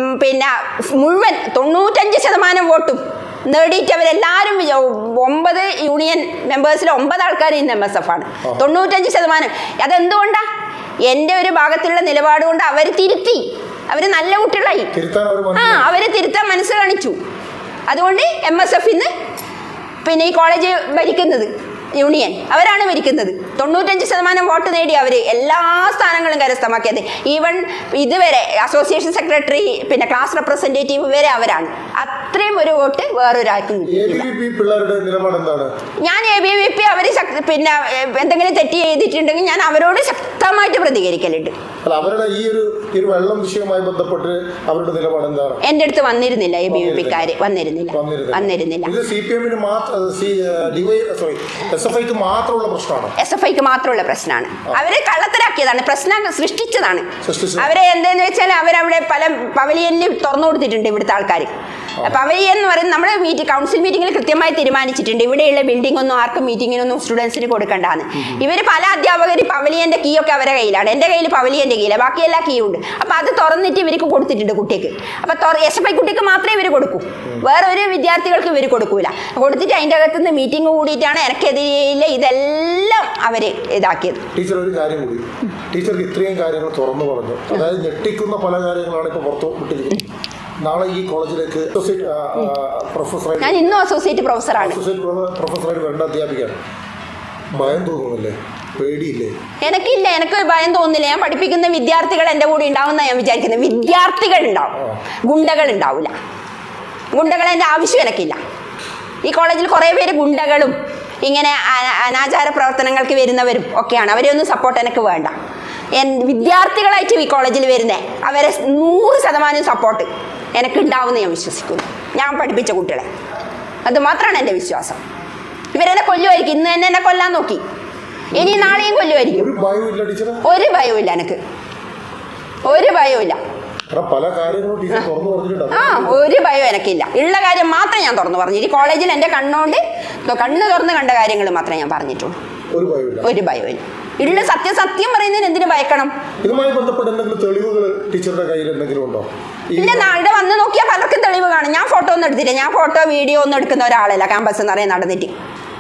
പിന്നെ മുഴുവൻ തൊണ്ണൂറ്റഞ്ച് ശതമാനം വോട്ടും നേടിയിട്ട് അവരെല്ലാവരും വിജ- ഒമ്പത് യൂണിയൻ മെമ്പേഴ്സിൽ ഒമ്പത് ആൾക്കാർ ഇന്ന് എം എസ് എഫ് ആണ് തൊണ്ണൂറ്റഞ്ച് ശതമാനം അതെന്തുകൊണ്ടാണ് എൻ്റെ ഒരു ഭാഗത്തുള്ള നിലപാട് കൊണ്ട് അവർ തിരുത്തി അവർ നല്ല കുട്ടികളായി തിരുത്താൻ അവർ ആ മനസ്സിലാക്കി അവരെ തിരുത്താൻ മനസ്സ് കാണിച്ചു അതുകൊണ്ട് എം എസ് എഫ് ഇന്ന് പിന്നെ ഈ കോളേജ് ഭരിക്കുന്നത് യൂണിയൻ അവരാണ് ഭരിക്കുന്നത് തൊണ്ണൂറ്റഞ്ച് ശതമാനം വോട്ട് നേടി അവർ എല്ലാ സ്ഥാനങ്ങളും കരസ്ഥമാക്കിയത് ഈവൻ ഇതുവരെ അസോസിയേഷൻ സെക്രട്ടറി പിന്നെ ക്ലാസ് റെപ്രസെൻറ്റേറ്റീവ് വരെ അവരാണ് അത്രയും ഒരു വോട്ട് വേറൊരാൾക്കും എ കിട്ടിയിട്ടില്ല ബി വി പി പിള്ളേരുടെ നിലപാട് എന്താണ് ഞാൻ എ ബി വി പി അവർ പിന്നെ ഏ, എന്തെങ്കിലും തെറ്റ് ചെയ്തിട്ടുണ്ടെങ്കിൽ ഞാൻ അവരോട് ശക്തമായിട്ട് പ്രതികരിക്കലുണ്ട് അല്ല അവരുടെ ഈ ഒരു ഈ ഒരു വെള്ളം വിഷയവുമായി ബന്ധപ്പെട്ട് അവരുടെ നിലപാട് എന്താണ് എൻ്റെ അടുത്ത് വന്നിരുന്നില്ല എ ബി വി പിക്കാർ വന്നിരുന്നില്ല വന്നിരുന്നില്ല ഇത് സി പി എമ്മിന് മാത്രം C D Y sorry S F ഐക്ക് മാത്രമുള്ള പ്രശ്നമാണ് എസ് എഫ് ഐക്ക് മാത്രമുള്ള പ്രശ്നമാണ് അവരെ കള്ളത്തരാക്കിയതാണ് പ്രശ്നം സൃഷ്ടിച്ചതാണ് സൃഷ്ടിച്ചത്. അവരെ എന്താന്ന് വെച്ചാൽ അവരവിടെ പല പവലിയനിൽ തുറന്നു കൊടുത്തിട്ടുണ്ട് ഇവിടുത്തെ ആൾക്കാർ പവലിയൻ എന്ന് പറയുന്നത് നമ്മുടെ മീറ്റ് കൗൺസിൽ മീറ്റിംഗിൽ കൃത്യമായി തീരുമാനിച്ചിട്ടുണ്ട് ഇവിടെയുള്ള ബിൽഡിംഗ് ഒന്നും ആർക്കും മീറ്റിങ്ങിനൊന്നും സ്റ്റുഡൻസിന് കൊടുക്കണ്ടാന്ന് ഇവർ പല അധ്യാപകർ പവലിയന്റെ കീ ഒക്കെ അവരുടെ കയ്യിലാണ് എൻ്റെ കയ്യിൽ പവലിയന്റെ കീയിലാണ് ബാക്കി എല്ലാ കീ ഉണ്ട് അപ്പോൾ അത് തുറന്നിട്ട് ഇവർക്ക് കൊടുത്തിട്ടുണ്ട് കുട്ടിക്ക് അപ്പോൾ എസ് എഫ് ഐ കുട്ടിക്ക് മാത്രമേ ഇവർ കൊടുക്കൂ വേറെ ഒരു വിദ്യാർത്ഥികൾക്ക് ഇവർ കൊടുക്കൂല കൊടുത്തിട്ട് അതിൻ്റെ അകത്തുനിന്ന് മീറ്റിംഗ് കൂടിയിട്ടാണ് എനിക്കെതിരെ ഇതെല്ലാം അവർ ഇതാക്കിയത് ടീച്ചർ ഒരു കാര്യം കൂടി ടീച്ചർക്ക് ഇത്രയും കാര്യങ്ങൾ തുറന്നു പറഞ്ഞു അതായത് ഞെട്ടിക്കുന്ന പല കാര്യങ്ങളാണ് ഇപ്പോൾ പുറത്തു വിട്ടിരിക്കുന്നത് നാളെ ഈ കോളേജിലേക്ക് അസോസിയേറ്റ് ആ, ആ, പ്രൊഫസറായി ഞാൻ ഇന്നും അസോസിയേറ്റ് പ്രൊഫസറാണ് അസോസിയേറ്റ് പ്രൊഫ- പ്രൊഫസറായിട്ട് വരേണ്ട അധ്യാപികയാണ് ഭയം തോന്നുന്നില്ലേ പേടിയില്ലേ എനിക്കില്ല എനിക്ക് ഭയം തോന്നുന്നില്ല ഞാൻ പഠിപ്പിക്കുന്ന വിദ്യാർത്ഥികൾ എൻ്റെ കൂടെ ഉണ്ടാവുന്ന ഞാൻ വിചാരിക്കുന്നത് വിദ്യാർത്ഥികൾ ഉണ്ടാവും ഗുണ്ടകൾ ഉണ്ടാവില്ല ഗുണ്ടകളെ എൻ്റെ ആവശ്യം എനിക്കില്ല ഈ കോളേജിൽ കുറേ പേര് ഗുണ്ടകളും ഇങ്ങനെ അന- അനാചാര പ്രവർത്തനങ്ങൾക്ക് വരുന്നവരും ഒക്കെയാണ് അവരെയൊന്നും സപ്പോർട്ട് എനിക്ക് വേണ്ട എൻ വിദ്യാർത്ഥികളായിട്ട് ഈ കോളേജിൽ വരുന്നേ അവരെ നൂറ് ശതമാനം സപ്പോർട്ട് എനിക്ക് ഉണ്ടാവുമെന്ന് ഞാൻ വിശ്വസിക്കുന്നു ഞാൻ പഠിപ്പിച്ച കുട്ടികളെ അത് മാത്രമാണ് എൻ്റെ വിശ്വാസം ഇവരെന്നെ കൊല്ലുമായിരിക്കും ഇന്ന് തന്നെ എന്നെ കൊല്ലാൻ നോക്കി ഇനി നാളെയും കൊല്ലുമായിരിക്കും ഒരു ഭയവും ഇല്ല ടീച്ചർ ഒരു ഭയവും എനിക്ക് ഒരു ഭയവും ഇല്ല കാരണം പല കാര്യങ്ങളും ടീച്ചർ തുറന്നു പറഞ്ഞിട്ടുണ്ട് ആ ഒരു ഭയം എനിക്കില്ല ഉള്ള കാര്യം മാത്രം ഞാൻ തുറന്നു പറഞ്ഞു ഈ കോളേജിൽ എൻ്റെ കണ്ണുകൊണ്ട് കണ്ണ് തുറന്ന് കണ്ട കാര്യങ്ങൾ മാത്രമേ ഞാൻ പറഞ്ഞിട്ടുള്ളൂ ഒരു ഭയമില്ല ഒരു ഭയവും ഉള്ള സത്യം സത്യം പറയുന്നതിന് എന്തിനു ഭയക്കണം ഇതുമായി ബന്ധപ്പെട്ട് എന്തെങ്കിലും തെളിവുകൾ ടീച്ചറുടെ കയ്യിൽ എന്തെങ്കിലും ഉണ്ടോ ഈ ഇല്ല നാളെ വന്ന് നോക്കിയാൽ പലർക്കും തെളിവ് കാണും ഞാൻ ഫോട്ടോ ഒന്നും എടുത്തില്ല ഞാൻ ഫോട്ടോ വീഡിയോ ഒന്നും എടുക്കുന്ന ഒരാളല്ല ക്യാമ്പസ് നിറയെ നടന്നിട്ട്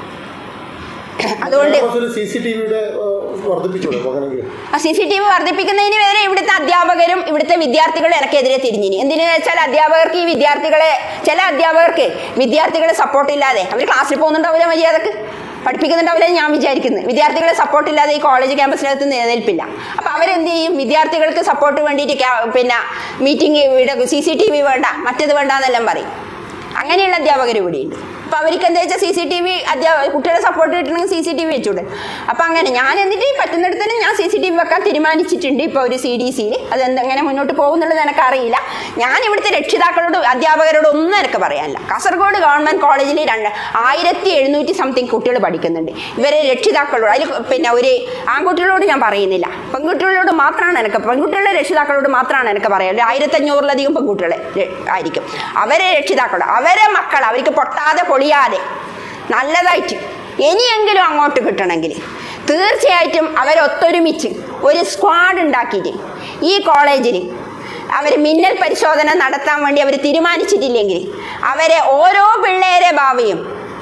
അതുകൊണ്ട് സി സി ടി വിയുടെ വർദ്ധിപ്പിച്ചൂടെ അങ്ങനെങ്കിൽ ആ സി സി ടി വി വർദ്ധിപ്പിക്കുന്നതിന് വരെ ഇവിടുത്തെ അധ്യാപകരും ഇവിടുത്തെ വിദ്യാർത്ഥികളും എനിക്കെതിരെ തിരിഞ്ഞിനി എന്തിനു വെച്ചാൽ അധ്യാപകർക്ക് ഈ വിദ്യാർത്ഥികളെ ചില അധ്യാപകർക്ക് വിദ്യാർത്ഥികളെ സപ്പോർട്ട് ഇല്ലാതെ അവർ ക്ലാസ്സിൽ പോകുന്നുണ്ടാവില്ല മര്യാദക്ക് പഠിപ്പിക്കുന്നുണ്ടാവില്ല എന്ന് ഞാൻ വിചാരിക്കുന്നത് വിദ്യാർത്ഥികളെ സപ്പോർട്ട് ഇല്ലാതെ ഈ കോളേജ് ക്യാമ്പസിനകത്ത് നിലനിൽപ്പില്ല അപ്പോൾ അവരെന്ത് ചെയ്യും വിദ്യാർത്ഥികൾക്ക് സപ്പോർട്ട് വേണ്ടിയിട്ട് ക്യാ- പിന്നെ മീറ്റിംഗ് ഇവിടെ സി സി ടി വി വേണ്ട മറ്റത് വേണ്ട എന്നെല്ലാം പറയും അങ്ങനെയുള്ള അധ്യാപകർ ഇവിടെയുണ്ട് അപ്പോൾ അവർക്ക് എന്താ വെച്ചാൽ സി സി ടി വി അധ്യാപക കുട്ടികളെ സപ്പോർട്ട് കിട്ടണമെങ്കിൽ സി സി ടി വി വെച്ചൂടെ അപ്പോൾ അങ്ങനെ ഞാൻ എന്നിട്ട് പറ്റുന്നിടത്തിന് ഞാൻ സി സി ടി വി വെക്കാൻ തീരുമാനിച്ചിട്ടുണ്ട് ഇപ്പോൾ ഒരു സി ഡി സിയിൽ അത് എന്തെങ്ങനെ മുന്നോട്ട് പോകുന്നുള്ളത് എനിക്കറിയില്ല ഞാൻ ഇവിടുത്തെ രക്ഷിതാക്കളോട് അധ്യാപകരോട് ഒന്നും എനിക്ക് പറയാനില്ല കാസർഗോഡ് ഗവൺമെൻറ് കോളേജിൽ രണ്ട് ആയിരത്തി എഴുന്നൂറ്റി സംതിങ് കുട്ടികൾ പഠിക്കുന്നുണ്ട് ഇവരെ രക്ഷിതാക്കളോട് അതിൽ പിന്നെ ഒരു ആൺകുട്ടികളോട് ഞാൻ പറയുന്നില്ല പെൺകുട്ടികളോട് മാത്രമാണ് എനിക്ക് പെൺകുട്ടികളുടെ രക്ഷിതാക്കളോട് മാത്രമാണ് എനിക്ക് പറയാനുള്ളത് ആയിരത്തഞ്ഞൂറിലധികം പെൺകുട്ടികളെ ര- ആയിരിക്കും അവരെ രക്ഷിതാക്കളോട് അവരെ മക്കൾ അവർക്ക് പൊട്ടാതെ പൊളിയാതെ നല്ലതായിട്ട് ഇനിയെങ്കിലും അങ്ങോട്ട് കിട്ടണമെങ്കിൽ തീർച്ചയായിട്ടും അവരൊത്തൊരുമിച്ച് ഒരു സ്ക്വാഡ് ഉണ്ടാക്കിയിട്ട് ഈ കോളേജിൽ അവർ മിന്നൽ പരിശോധന നടത്താൻ വേണ്ടി അവർ തീരുമാനിച്ചിട്ടില്ലെങ്കിൽ അവരെ ഓരോ പിള്ളേരെ ഭാവിയും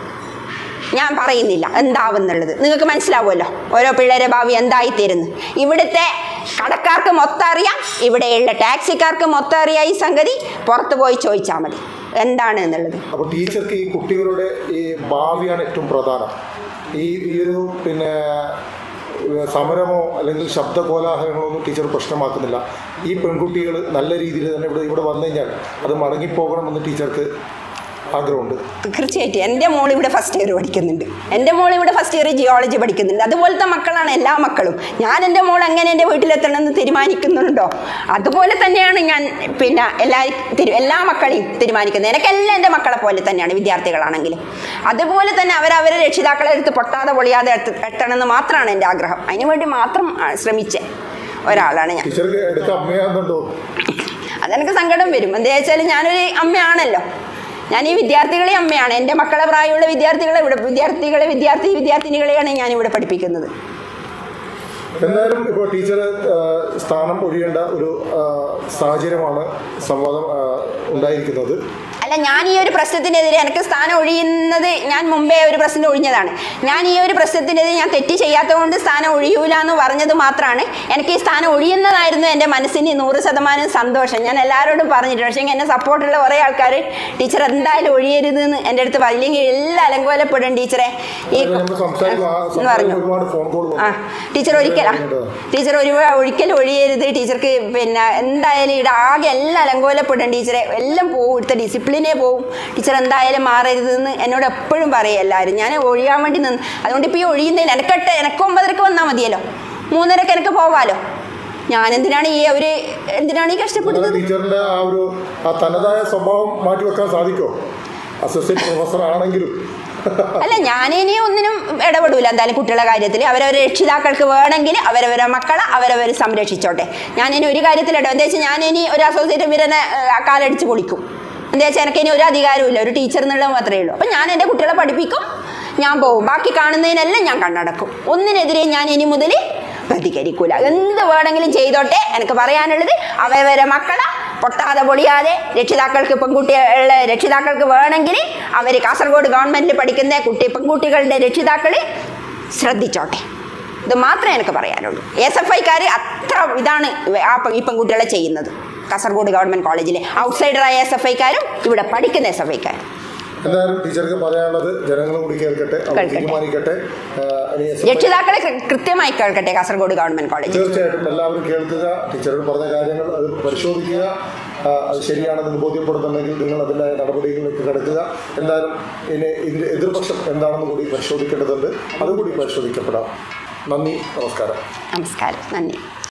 ഞാൻ പറയുന്നില്ല എന്താവുന്നുള്ളത് നിങ്ങൾക്ക് മനസ്സിലാവുമല്ലോ ഓരോ പിള്ളേരെ ഭാവി എന്തായിത്തീരുന്നു ഇവിടുത്തെ കടക്കാർക്ക് മൊത്തം അറിയാം ഇവിടെയുള്ള ടാക്സിക്കാർക്ക് മൊത്തം അറിയാം ഈ സംഗതി പുറത്ത് പോയി ചോദിച്ചാൽ മതി എന്താണ് എന്നുള്ളത് അപ്പോൾ ടീച്ചർക്ക് ഈ കുട്ടികളുടെ ഈ ഭാവിയാണ് ഏറ്റവും പ്രധാനം ഈ ഈ ഒരു പിന്നെ ഏഹ്, സമരമോ അല്ലെങ്കിൽ ശബ്ദ കോലാഹലങ്ങളോ ഒന്നും ടീച്ചർ പ്രശ്നമാക്കുന്നില്ല ഈ പെൺകുട്ടികൾ നല്ല രീതിയിൽ തന്നെ ഇവിടെ ഇവിടെ വന്നു കഴിഞ്ഞാൽ അത് മടങ്ങിപ്പോകണമെന്ന് ടീച്ചർക്ക് ആഗ്രഹമുണ്ട് തീർച്ചയായിട്ടും എൻ്റെ മോൾ ഇവിടെ ഫസ്റ്റ് ഇയർ പഠിക്കുന്നുണ്ട് എൻ്റെ മോൾ ഇവിടെ ഫസ്റ്റ് ഇയർ ജിയോളജി പഠിക്കുന്നുണ്ട് അതുപോലത്തെ മക്കളാണ് എല്ലാ മക്കളും ഞാൻ എൻ്റെ മോൾ എങ്ങനെ എൻ്റെ വീട്ടിലെത്തണമെന്ന് തീരുമാനിക്കുന്നുണ്ടോ അതുപോലെ തന്നെയാണ് ഞാൻ പിന്നെ എല്ലാ തിരു- എല്ലാ മക്കളെയും തീരുമാനിക്കുന്നത് എനിക്കെല്ലാം എൻ്റെ മക്കളെ പോലെ തന്നെയാണ് വിദ്യാർത്ഥികളാണെങ്കിലും അതുപോലെ തന്നെ അവരവരെ രക്ഷിതാക്കളെ എടുത്ത് പൊട്ടാതെ പൊളിയാതെ എടുത്ത് എത്തണമെന്ന് മാത്രമാണ് എൻ്റെ ആഗ്രഹം അതിനുവേണ്ടി മാത്രം ആ, ശ്രമിച്ച ഒരാളാണ് ഞാൻ ടീച്ചർക്ക് എടുക്ക അമ്മയാകുന്നുണ്ടോ അതെനിക്ക് സങ്കടം വരും എന്താ വെച്ചാൽ ഞാനൊരു അമ്മയാണല്ലോ ഞാൻ ഈ വിദ്യാർത്ഥികളെ അമ്മയാണ് എൻ്റെ മക്കളെ പ്രായമുള്ള വിദ്യാർത്ഥികളെ ഇവിടെ വിദ്യാർത്ഥികളെ വിദ്യാർത്ഥി വിദ്യാർത്ഥിനികളെയാണ് ഞാൻ ഇവിടെ പഠിപ്പിക്കുന്നത് എന്തായാലും ഇപ്പോൾ ടീച്ചർ സ്ഥാനം ഒഴിയേണ്ട ഒരു ആ, സാഹചര്യമാണ് സംവാദം ആ, ഉണ്ടായിരിക്കുന്നത് അല്ല ഞാൻ ഈ ഒരു പ്രശ്നത്തിനെതിരെ എനിക്ക് സ്ഥാനം ഒഴിയുന്നത് ഞാൻ മുമ്പേ ഒരു പ്രശ്നം ഒഴിഞ്ഞതാണ് ഞാൻ ഈ ഒരു പ്രശ്നത്തിനെതിരെ ഞാൻ തെറ്റ് ചെയ്യാത്തത് കൊണ്ട് സ്ഥാനം ഒഴിയൂല എന്ന് പറഞ്ഞത് മാത്രമാണ് എനിക്ക് ഈ സ്ഥാനം ഒഴിയുന്നതായിരുന്നു എൻ്റെ മനസ്സിന് നൂറ് ശതമാനം സന്തോഷം ഞാൻ എല്ലാവരോടും പറഞ്ഞിട്ടുണ്ട് പക്ഷേ എന്നെ സപ്പോർട്ടുള്ള കുറേ ആൾക്കാർ ടീച്ചർ എന്തായാലും ഒഴിയരുത് എന്ന് എൻ്റെ അടുത്ത് പറഞ്ഞില്ലെങ്കിൽ എല്ലാം അലങ്കോലപ്പെടും ടീച്ചറെ ഈ അപ്പോൾ നമ്മൾ സംസാരിക്കും ആ എന്ന് പറഞ്ഞു. സംസാരിക്കും ഒരുപാട് ഫോൺ കോൾ ആ ടീച്ചർ ഒരിക്കലാ ടീച്ചർ ഒരു ഒരിക്കലും ഒഴിയരുത് ടീച്ചർക്ക് പിന്നെ എന്തായാലും ഇവിടെ ആകെ എല്ലാം അലങ്കോലപ്പെടും ടീച്ചറെ എല്ലാം പോവും ഇവിടുത്തെ ഡിസിപ്ലിനേ പോവും ടീച്ചർ എന്തായാലും മാറരുതെന്ന് എന്നോട് എപ്പോഴും പറയും എല്ലാവരും ഞാൻ ഒഴിയാൻ വേണ്ടി നിന്ന് അതുകൊണ്ട് ഇപ്പോൾ ഈ ഒഴിയുന്നതിൽ എനക്കെട്ട് എനക്ക് ഒമ്പതരക്ക് വന്നാൽ മതിയല്ലോ മൂന്നരക്ക് എനിക്ക് പോവാലോ ഞാൻ എന്തിനാണ് ഈ ഒരു എന്തിനാണ് ഈ കഷ്ടപ്പെടുന്നത് ടീച്ചറിന്റെ ആ ഒരു ആ തനതായ സ്വഭാവം മാറ്റിവെക്കാൻ സാധിക്കുമോ അസോസിയേറ്റ് പ്രൊഫസർ ആണെങ്കിലും അല്ല ഞാനിനി ഒന്നിനും ഇടപെടൂല എന്തായാലും കുട്ടികളുടെ കാര്യത്തിൽ അവരവരെ രക്ഷിതാക്കൾക്ക് വേണമെങ്കിൽ അവരവരെ മക്കളെ അവരവർ സംരക്ഷിച്ചോട്ടെ ഞാനിനി ഒരു കാര്യത്തിൽ ഇടം എന്താ വെച്ചാൽ ഞാനിനി ഒരു അസോസിയേറ്റ് ഇവരെ കാലടിച്ച് പൊളിക്കും എന്താ വെച്ചാൽ എനിക്ക് ഇനി ഒരു അധികാരമില്ല ഒരു ടീച്ചർ എന്നുള്ളത് മാത്രമേ ഉള്ളൂ അപ്പം ഞാൻ എൻ്റെ കുട്ടികളെ പഠിപ്പിക്കും ഞാൻ പോകും ബാക്കി കാണുന്നതിനെല്ലാം ഞാൻ കണ്ണടക്കും ഒന്നിനെതിരെ ഞാൻ ഇനി മുതൽ പ്രതികരിക്കൂല എന്ത് വേണമെങ്കിലും ചെയ്തോട്ടെ എനിക്ക് പറയാനുള്ളത് അവരവരെ മക്കളെ പൊട്ടാതെ പൊളിയാതെ രക്ഷിതാക്കൾക്ക് പെൺകുട്ടികളെ രക്ഷിതാക്കൾക്ക് വേണമെങ്കിൽ അവർ കാസർഗോഡ് ഗവൺമെൻറ്റിൽ പഠിക്കുന്ന കുട്ടി പെൺകുട്ടികളുടെ രക്ഷിതാക്കൾ ശ്രദ്ധിച്ചോട്ടെ ഇത് മാത്രമേ എനിക്ക് പറയാനുള്ളൂ എസ് എഫ് ഐക്കാർ അത്ര ഇതാണ് ആ പെ- ഈ പെൺകുട്ടികളെ ചെയ്യുന്നത് കാസർഗോഡ് ഗവൺമെൻറ് കോളേജിലെ ഔട്ട്സൈഡറായ എസ് എഫ് ഐക്കാരും ഇവിടെ പഠിക്കുന്ന എസ് എഫ് ഐക്കാരും എന്തായാലും ടീച്ചർക്ക് പറയാനുള്ളത് ജനങ്ങൾ കൂടി കേൾക്കട്ടെ അവർ കേൾക്കട്ടെ. തീരുമാനിക്കട്ടെ ആ, ഇനി എസ് എഫ് ഐ രക്ഷിതാക്കളെ കൃ- കൃത്യമായി കേൾക്കട്ടെ കാസർഗോഡ് ഗവൺമെൻറ് കോളേജിൽ തീർച്ചയായിട്ടും എല്ലാവരും കേൾക്കുക ടീച്ചറോട് പറഞ്ഞ കാര്യങ്ങൾ അത് പരിശോധിക്കുക ആ, അത് ശരിയാണെന്ന് ബോധ്യപ്പെടുന്നുണ്ടെങ്കിൽ നിങ്ങൾ അതിൻ്റെ നടപടികളിലേക്ക് കിടക്കുക എന്തായാലും ഇനി ഇതിൻ്റെ എതിർപക്ഷം എന്താണെന്ന് കൂടി പരിശോധിക്കേണ്ടതുണ്ട് അതുകൂടി പരിശോധിക്കപ്പെടാം നന്ദി നമസ്കാരം നമസ്കാരം നന്ദി